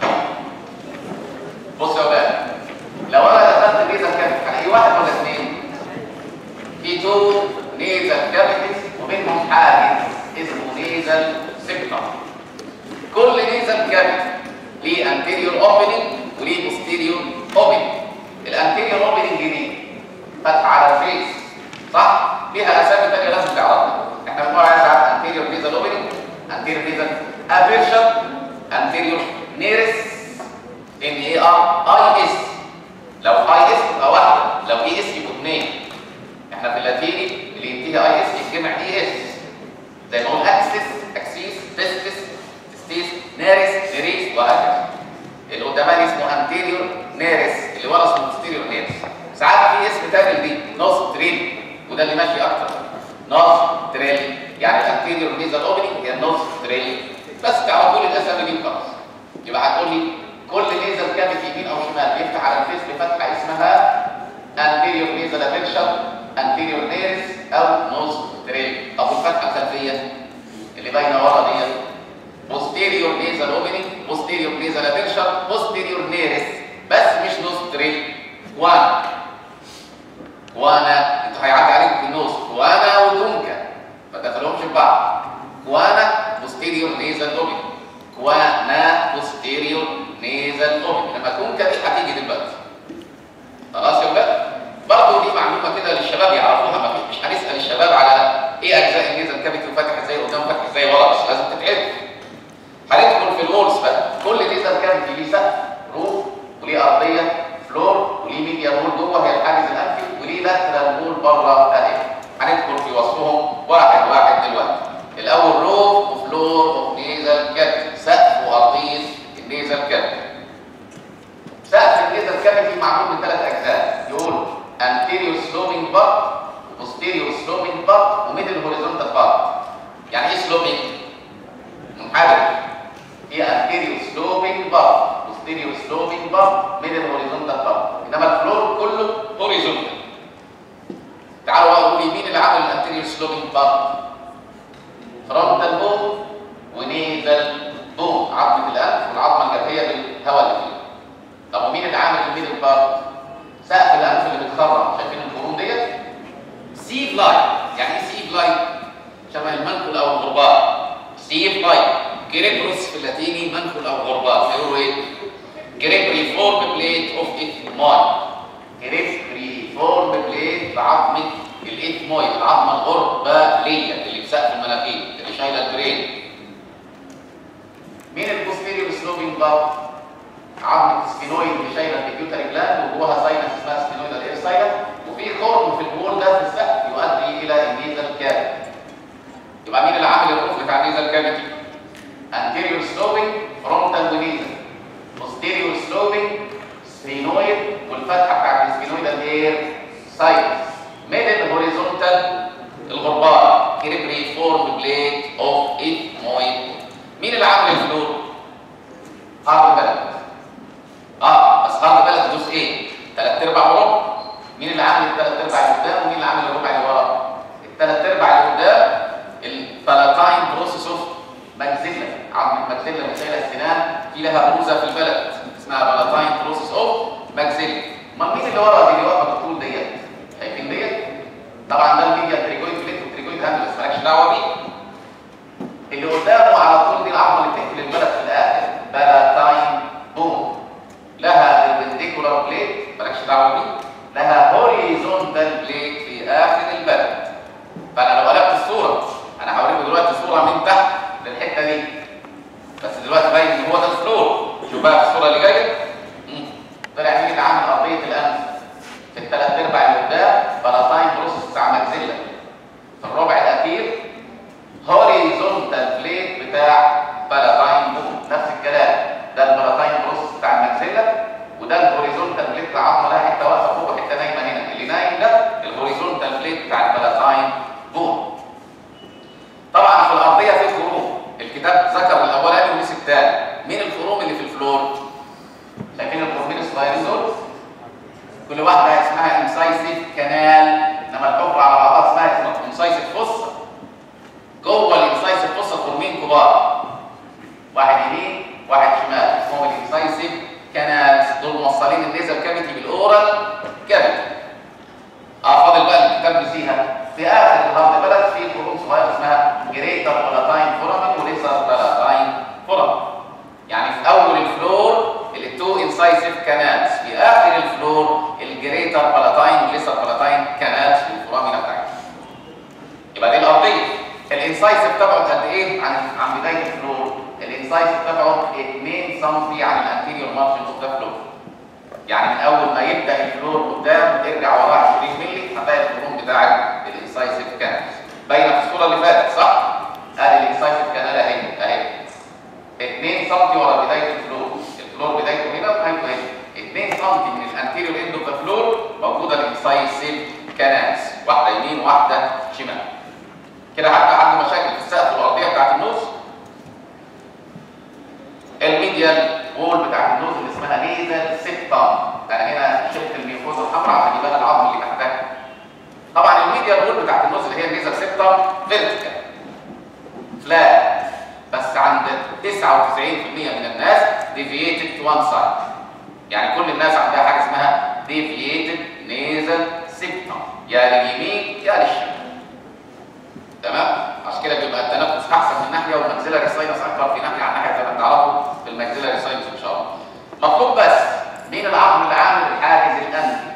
بص يا ولاد لو انا دخلت نيزل كافيتي هلاقي واحد ولا اثنين؟ في تو نيزل كافيتيز ومنهم حاجز اسمه نيزل سيبتم كل نيزل كافيتي ليه انتيريور اوبننج وليه بوستيريور اوبننج الانتيريور اوبننج دي فتحه على الفيس صح ليها اسامي ثانيه لازم تعرفها احنا بنقول عليها ساعات انتيريور نيزل اوبننج انتيريور نيزل افيرشن انتيريور نيرس ان اي ار اي اس لو اي اس تبقى واحده لو اي اس يبقوا اثنين احنا في اللاتيني اللي ينتهي اي اس يتجمع اي اس زي ما نقول اكسس اكسيس تستس تستيس نارس نيريس وهكذا اللي قدامها اسمه انتيريور نيرس اللي ورا اسمه بوستيريور نيرس ساعات في اسم تاني دي نص تريل وده اللي ماشي اكتر نص تريل يعني الانتيريور نيزل اوبننج هي نص تريل بس تعرفوا لي الاسامي دي خلاص يبقى هتقول لي كل نيزل كافيتي يمين او شمال بيفتح على الفيس بفتحه اسمها anterior nasal aperture anterior nares او nose trail او الفتحه الخلفيه اللي باينه ورا دي posterior nasal opening posterior nasal aperture posterior nares بس مش nose trail وانا وانا انتوا هيعدي عليكم في النص وانا ودونكا ما تدخلهمش في بعض وانا posterior nasal opening كوانا posterior nasal opening لما كونكا دي هتيجي دلوقتي خلاص يا ولاد برضه دي معلومه كده للشباب يعرفوها ما فيش مش هنسال الشباب على ايه اجزاء النيزل كافيتي وفتح ازاي قدام وفتح ازاي ورا بس لازم تتعرف هندخل في الوولز بقى كل نيزل كافيتي ليه سقف روف وليه ارضيه فلور وليه ميديا وول جوه هي الحاجز الانفي وليه لاترال وول بره اهي هندخل في وصفهم واحد واحد دلوقتي الاول روف وفلور اوف نيزل كافيتي سقف وارضيه النيزل كافيتي سقف النيزل كافيتي معمول من ثلاث اجزاء يقول anterior sloping part posterior sloping part وميدل horizontal part يعني ايه sloping منحدر هي anterior sloping part posterior sloping part middle horizontal part انما الفلور كله horizontal تعالوا بقى نقول مين اللي عمل الانتيريور sloping part frontal bone ونيزل بون عظمه الانف والعظمه الجبهيه بالهواء اللي فيه طب ومين اللي عامل الميدل بارت سقف الانف اللي بيتخرم شايفين الخروم ديت سي فلاي يعني ايه سي فلاي شبه المنخل او الغربال سي فلاي جريبروس في اللاتيني منخل او غربال فيقولوا ايه جريبري فورم بليت اوف اثموي جريبري فورم بليت بعظمه الاثموي العظمه الغرباليه اللي في سقف المناخير اللي شايله البرين مين البوستيريور سلوبينج بارت عظمه السفينويد اللي شايله البيوتري جلاند وجواها ساينس اسمها سفينويدال اير ساينس وفي خرم في الوول ده في السقف يؤدي الى النيزل كافيتي يبقى مين اللي عامل الروف بتاع النيزل كافيتي anterior sloping frontal ونيزل posterior sloping sphenoid والفتحه بتاعت السفينويدال اير ساينس middle horizontal الغربال كريبري فورم بليت اوف ethmoid مين اللي عامل الفلور؟ هارد بلد اه بس هارد بلد جزئين ثلاث ارباع وربع مين اللي عامل الثلاث ارباع اللي قدام ومين اللي عامل الربع اللي ورا الثلاث ارباع اللي قدام البالاتاين بروسيس اوف ماكسيلا عظمه ماكسيلا اللي شايله السنان في لها بروزه في البلد اسمها بالاتاين بروسيس اوف ماكسيلا امال مين اللي ورا دي اللي واقفه بالطول ديت شايفين ديت طبعا ده الميديا تريجويد بليت والتريجويد هاندلس مالكش دعوه بيه اللي قدامه على طول دي العظمه اللي بتقفل البلد في الاخر بالاتاين بون لها البنديكولار بليت مالكش دعوه بيه لها هوريزونتال بليت في اخر البلد فانا لو قلبت الصوره انا هوريكم دلوقتي صوره من تحت للحته دي بس دلوقتي باين ان هو ده الفلور شوف بقى في الصوره اللي جايه مم. طلع مين اللي عامل ارضيه الانف في الثلاث ارباع اللي قدام بالاتاين بروسس بتاع ماكسيلا في الربع الاخير هوريزونتال بليت بتاع بالاتاين بون نفس الكلام ده البالاتاين بروسس بتاع الماكسيلا وده الهوريزونتال بليت العظمه لها حته واقفه فوق وحته نايمه هنا اللي نايم ده الهوريزونتال بليت بتاع البالاتاين بون طبعا في الارضيه في خروم الكتاب ذكر الاولاني ونسي الثاني مين الخروم اللي في الفلور شايفين الخرومين الصغيرين دول كل واحده اسمها انسايسيف كانال انما الحفره على بعضها اسمها انسايسيف فصه جوه الانسايسيف فصه خرمين كبار واحد يمين واحد شمال اسمهم الانسايسيف كانالز دول موصلين النيزل كافيتي بالاورال كافيتي اه فاضل بقى الكتاب نسيها في اخر الانسايسيف تبعه قد ايه عن عن بدايه الفلور الانسايسيف تبعه 2 سم عن الانتيريور مارجن اوف ذا فلور يعني من اول ما يبدا الفلور قدام ارجع وراه 20 مللي هتلاقي الخروم بتاع الانسايسيف كانال باينه في الصوره اللي فاتت صح ادي الانسايسيف كانال اهي اهي 2 سم ورا بدايه الفلور الفلور بدايته هنا ونهايته هنا 2 سم من الانتيريور اند اوف ذا فلور موجوده الانسايسيف كانالز واحده يمين وواحده شمال كده حتى عنده مشاكل في السقف الارضيه بتاعت النوز الميديال وول بتاعت النوز اللي اسمها نيزل سيبتم انا هنا شلت الميوكوزا الحمراء عشان يبان العظم اللي تحتها طبعا الميديال وول بتاعت النوز اللي هي النيزل سيبتم فيرتيكال فلات بس عند 99% من الناس ديفييتد تو وان سايد يعني كل الناس عندها حاجه اسمها ديفييتد نيزل سيبتم يا لليمين يا للشمال تمام عشان كده بيبقى التنفس احسن من ناحيه والماكسيلاري ساينس اكتر في ناحيه عن ناحيه زي ما تعرفوا في الماكسيلاري ساينس ان شاء الله مطلوب بس مين العظم اللي عامل الحاجز الانفي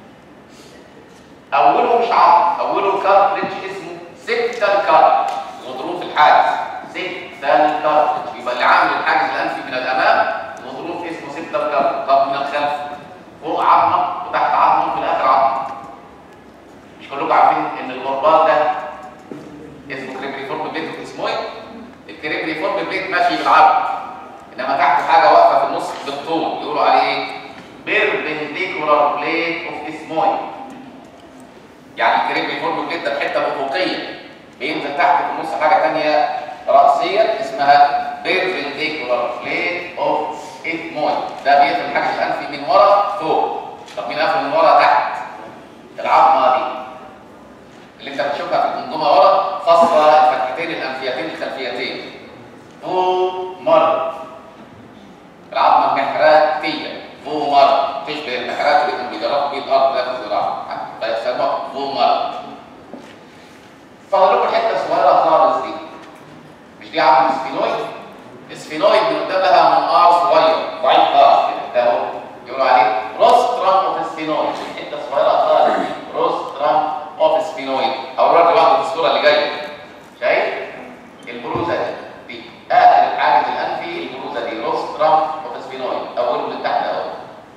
اوله مش عظم اوله كارتريدج اسمه سيبتال كارتريدج غضروف الحاجز سيبتال كارتريدج يبقى اللي عامل الحاجز الانفي من الامام غضروف اسمه سيبتال كارتريدج طب من الخلف فوق عظمه وتحت عظمه وفي الاخر عظمه مش كلكم عارفين ان الغربال ده اسمه كريبريفورم بليت واسمويد الكريبريفورم بليت ماشي بالعرض انما تحت حاجه واقفه في النص بالطول يقولوا عليه ايه بيربنديكولار بليت اوف اسمويد يعني الكريبريفورم بليت ده الحته الافقيه بينزل تحت في النص حاجه ثانيه راسيه اسمها بيربنديكولار بليت اوف اسمويد ده بيقفل الحاجز الانفي من ورا فوق طب مين قافل من ورا تحت العظمه دي اللي انت بتشوفها في الجمجمه ورا فصل الفتحتين الانفيتين الخلفيتين فومر العظمه المحراتيه فومر تشبه المحرات اللي كانوا بيجربوا بيه الارض ده في الزراعه فيسموها فومر فاضل لكم حته صغيره خالص دي مش دي عظم سفينويد السفينويد من قدام لها منقار صغير ضعيف خالص كده ده هو يقولوا عليه روسترام اوف سفينويد حته صغيره خالص دي روسترام اوف سفينويد او الراجل واحده في الصوره اللي جايه شايف البروزه دي دي اخر الحاجز الانفي البروزه دي روسترام اوف سفينويد اوله من تحت اهو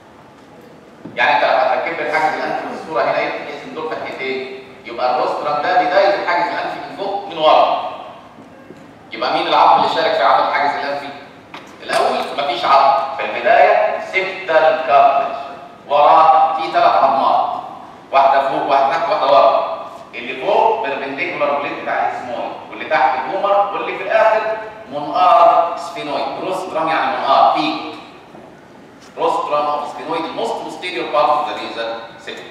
يعني انت لما تركب الحاجز الانفي في الصوره هنا يبقى اسم دول فتحتين يبقى الروسترام ده بدايه الحاجز الانفي من فوق من ورا يبقى مين العظم اللي شارك في عمل الحاجز الانفي الاول مفيش عظم في البدايه سيبتال كارتج وراه في ثلاث عظمات واحده فوق واحده تحت واحده ورا اللي فوق بيربنديكولار بليد بتاع الاسمويد واللي تحت الهومر واللي في الاخر منقار سفينويد روسترام يعني منقار بيك روسترام اوف سفينويد الموست posterior part of the nasal septum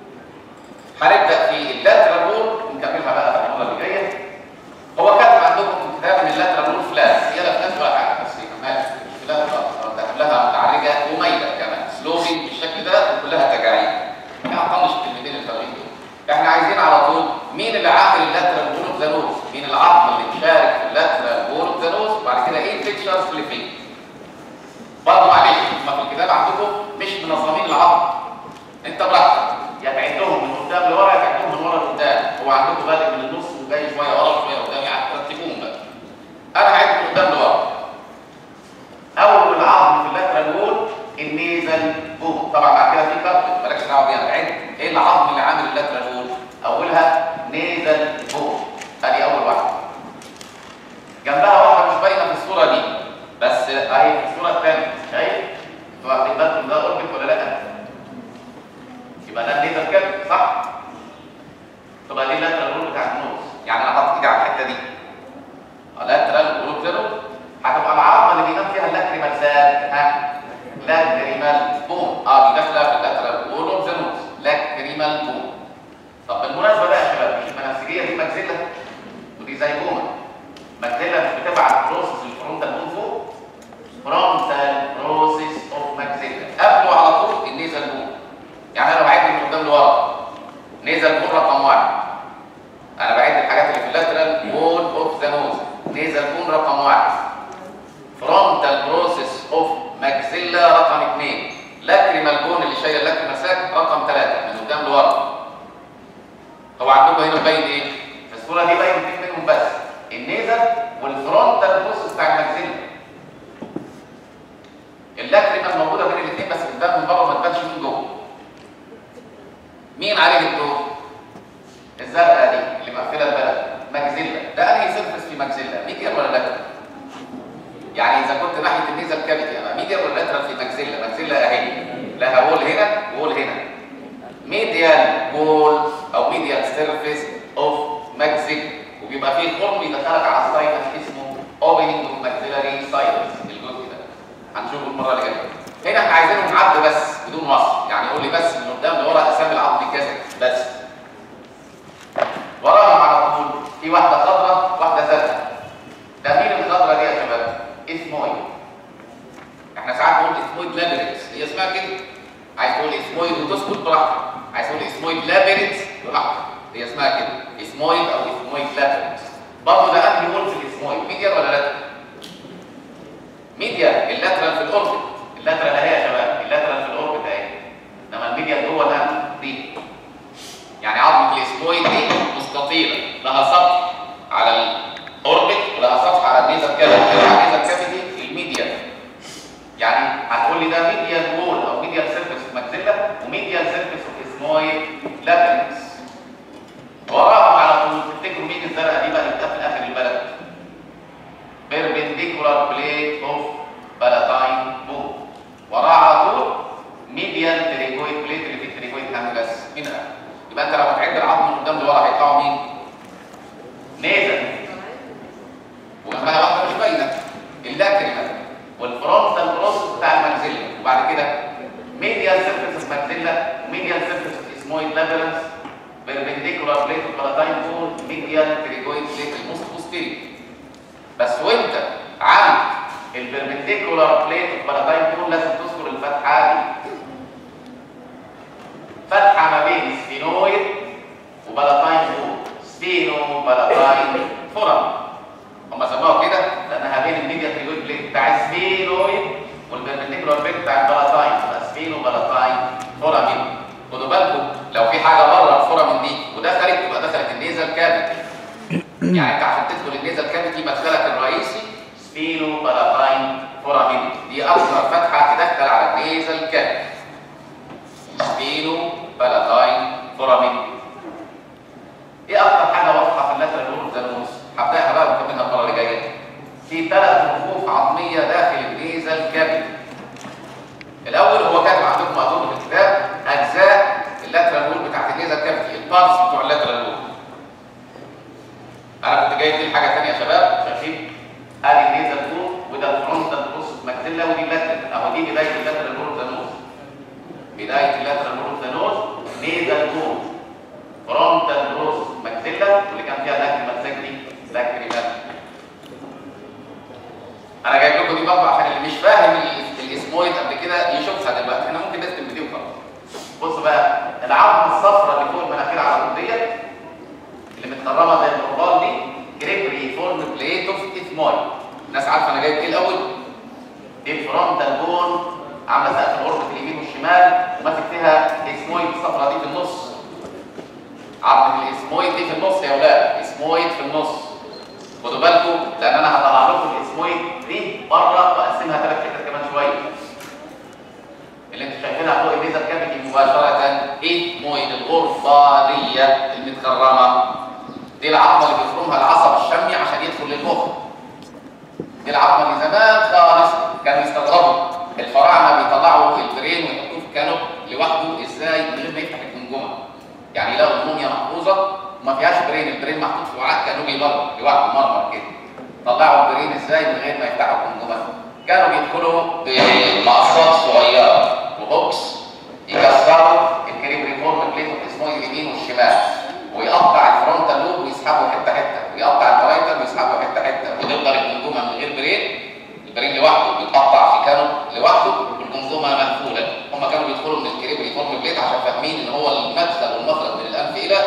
هنبدا في اللاترال وول نكملها بقى في المره اللي جايه هو كاتب عندكم في كتاب ان اللاترال وول فلات هي لا فلات ولا حاجه بس هي كمان مش فلات خالص ده كلها متعرجه ومايله كمان سلوبي بالشكل ده وكلها تجاعيد يعني طنش الكلمتين الفاضيين دول احنا عايزين على طول مين اللي عامل اللاترال وول اوف ذا نوز مين العظم اللي مشارك في اللاترال وول اوف ذا نوز وبعد كده ايه الفيتشرز اللي فيه برضه معلش ما في الكتاب عندكم مش منظمين العظم انت براحتك يا تعدهم من قدام لورا يا تعدهم من ورا لقدام هو عندكم بادئ من النص وجاي شويه ورا شويه قدام يعني ترتبوهم بقى انا هعد من قدام لورا اول عظم في اللاترال وول النيزل بوم طبعا بعد كده في كارت مالكش دعوه بيها بعد ايه العظم اللي عامل اللاترال وول اولها نيزل بوم ادي اول واحده جنبها واحده مش باينه في الصوره دي بس اهي في الصوره الثانيه شايف انتوا واخدين بالكم ده اوربت ولا لا يبقى ده النيزل كده صح تبقى دي اللاترال وول بتاع النوز يعني انا حاطط ايدي على الحته دي اللاترال وول زيرو هتبقى العظمه اللي بينام فيها اللاكريمال ساد ها لاكريمال بون اه دي داخله في اللاترال وول اوف ذا نوز لاكريمال بون طب بالمناسبه بقى يا شباب مش المنافسجيه دي ماكسيلا ودي زي جومه ماكسيلا مش بتبعت بروسس الفرونتال بون فوق فرونتال بروسيس اوف ماكسيلا قبله على طول النيزل بون يعني انا بعد من قدام لورا نيزل بون رقم واحد انا بعد الحاجات اللي في اللاترال وول اوف ذا نوز نيزل بون رقم واحد فرونتال بروسيس اوف ماكسيلا رقم اثنين لاكريمال بون اللي شايل لاكريمال ساك رقم ثلاثة من قدام لورا هو عندكم هنا باين ايه؟ في الصورة دي باين اثنين منهم بس في ماكسيلا ميديال ولا لاترال يعني اذا كنت ناحيه النيزل كافيتي ابقى ميديال ولا لاترال في ماكسيلا ماكسيلا اهي لها وول هنا وول هنا ميديال وول او ميديال سيرفيس اوف ماكسيل وبيبقى فيه خرم يدخلك على الساينس اسمه اوبننج اوف ماكسيلاري ساينس الجزء ده هنشوفه المره اللي جايه هنا احنا عايزينهم عد بس بدون وصف يعني قول لي بس من قدام لورا اسامي العظم كذا بس وراهم على طول في واحده خضراء واحده زرقاء ده مين الخضراء دي يا شباب اسمويد احنا ساعات بنقول اسمويد لابيرنس هي اسمها كده عايز تقول اسمويد وتسكت براحتك عايز تقول اسمويد لابيرنس براحتك هي اسمها كده اسمويد او اسمويد لابيرنس برضه ده انهي وول في الاسمويد ميديال ولا لاترال ميديال اللاترال في الاوربت اللاترال اهي يا شباب اللاترال في الاوربت اهي انما الميديال جوه الانف دي يعني عظمه الاسمويد دي مستطيله لها سطح على الاوربت ولها سطح على النيزل كافيتي على النيزل كافيتي الميديال يعني هتقول لي ده ميديال وول او ميديال سيرفيس اوف ماكسيلا وميديال سيرفيس اوف اسمويد لابيرنس وراهم على طول تفتكروا مين الزرقاء دي بقى اللي في اخر البلد perpendicular plate of palatine bone وراها على طول medial pterygoid plate اللي في التريجويد هاملس هنا يبقى انت لو هتعد العظم من قدام لورا هيطلعوا مين؟ نيزل وجنبها واحده مش باينه اللاكريمال والفرونتال بروسس بتاع الماكسيلا وبعد كده medial surface of maxilla medial surface of ethmoid labyrinth perpendicular plate of palatine bone medial pterygoid plate الموست posterior بس وانت عند البربنديكولار بليت اوف palatine bone لازم تذكر الفتحه دي فتحه ما بين سفينويد وبلاتاين بون سفينو بلاتاين فورم هم سموها كده لانها بين الميديا تريجويد بليت بتاع السفينويد والبربنديكولار بليت بتاع البلاتاين سفينو بلاتاين فورامين خدوا بالكم لو في حاجه بره الفورامين دي ودخلت تبقى دخلت النيزل كافيتي يعني انت عشان تدخل النيزل كافيتي مدخلك الرئيسي سفينو بلاتاين فورامين دي اكثر فتحه تدخل على النيزل كافيتي سبينو بلاتاين فورامين ايه اكتر حاجه واضحه في اللاترال لور زانوس هبداها بقى ونكملها المره اللي جايه في ثلاث رفوف عظميه داخل النيزل كابيتي الاول هو كاتب عندكم اظن في الكتاب اجزاء اللاترال لور بتاعت النيزل كابيتي البارتس بتوع اللاترال لور انا كنت جايب دي حاجه ثانيه يا شباب شايفين ادي النيزل لور وده الفرونتال بروسس ماكسيلا ودي اللاترال اهو دي بدايه اللاترال لور زانوس بداية اللاترال نور ذا نوز نيزل نور فرونتال نوز ماكسيلا واللي كان فيها لاكريمال ساكري لاكريمال انا جايب لكم دي برضه عشان اللي مش فاهم الاسمويد قبل كده يشوفها دلوقتي احنا ممكن نختم بدي وخلاص بص بقى العظمه الصفراء اللي فوق المناخير على طول ديت اللي متكرمه زي النورمال دي جريبري فورم بليت اوف اثمويد الناس عارفه انا جايب ايه الاول دي الفرونتال بون عامله سقف الاوربت اليمين والشمال وماسك فيها الاسمويد الصفراء دي في النص عظمه الاسمويد دي في النص يا اولاد اسمويد في النص خدوا بالكم لان انا هطلع لكم الاسمويد دي بره واقسمها ثلاث حتت كمان شويه اللي انتوا شايفينها فوق النيزل كافيتي مباشره اسمويد الغرباليه المتكرمه دي العظمه اللي بيفرمها العصب الشمي عشان يدخل للمخ دي العظمه اللي زمان خالص كانوا يستغربوا الفراعنه بيطلعوا البرين ويحطوه في كانوب لوحده ازاي من غير ما يفتح الجمجمه يعني يلاقوا الموميا محفوظه وما فيهاش برين البرين محطوط في وعاء كانوبي بره لوحده مرمر كده طلعوا البرين ازاي من غير ما يفتحوا الجمجمه كانوا بيدخلوا بمقصات صغيره وهوكس يكسروا الكريم فورم بليت اسمه اليمين والشمال ويقطع الفرونتال لوب ويسحبه حته حته ويقطع البرايتر ويسحبه حته حته وتفضل الجمجمه من غير برين البرين لوحده بيتقطع في كانو لوحده والجمجمه مقفوله هم كانوا بيدخلوا من الكريبري فورم بليت عشان فاهمين ان هو المدخل والمخرج من الانف الى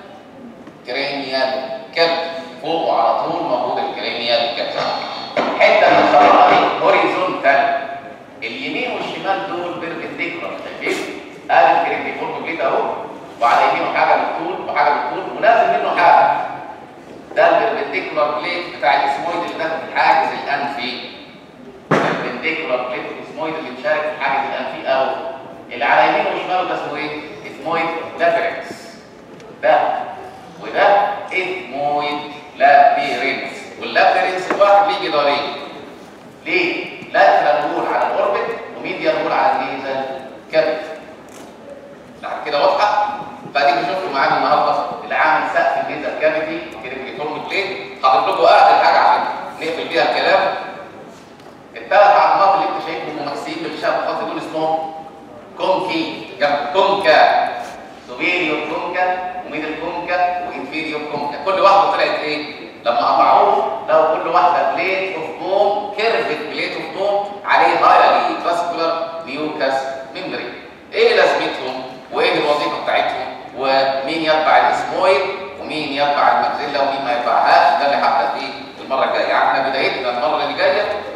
كرينيال كبد فوقه على طول موجود الكرينيال كبد حته من الخريطه دي هوريزونتال اليمين والشمال دول بيربنديكولار شايفين؟ ادي الكريبري فورم بليت اهو وعلى يمينه حاجه بالطول وحاجه بالطول ونازل منه حاجه ده البربنديكولار بليت بتاع الاسمويد اللي داخل في الحاجز الانفي البربنديكولار بليت الاسمويد اللي مشارك في الحاجز الانفي او اللي على يمينه وشماله ده اسمه ايه؟ اسمويد لابرينس ده وده اسمويد لابيرينس واللابرينس الواحد ليه جدارين ليه؟ لاترال رول على الاوربت وميديال رول على النيزل كابت لحد كده واضحه؟ فاديك شفتوا معانا النهارده اللي عامل سقف النيزل كافيتي كريبيتورم بليت حاطط لكم اقل حاجه عشان نقفل بيها الكلام الثلاث عظمات اللي انت شايفهم ممثلين بالشاب الخاص دول اسمهم كونكي جنب كونكا سوبيريور كونكا وميدل كونكا وانفيريور كونكا كل واحده طلعت ايه؟ لما قطعوه لو كل واحده بليت اوف بون كيرفت بليت اوف بون عليه هايلي فاسكولار ميوكاس ميمبري ايه لازمتهم وايه الوظيفه بتاعتهم ومين يتبع الاسمويد ومين يتبع المجزله ومين ما يتبعهاش ده اللي هبدا فيه المره الجايه يعني احنا بدايتنا المره اللي جايه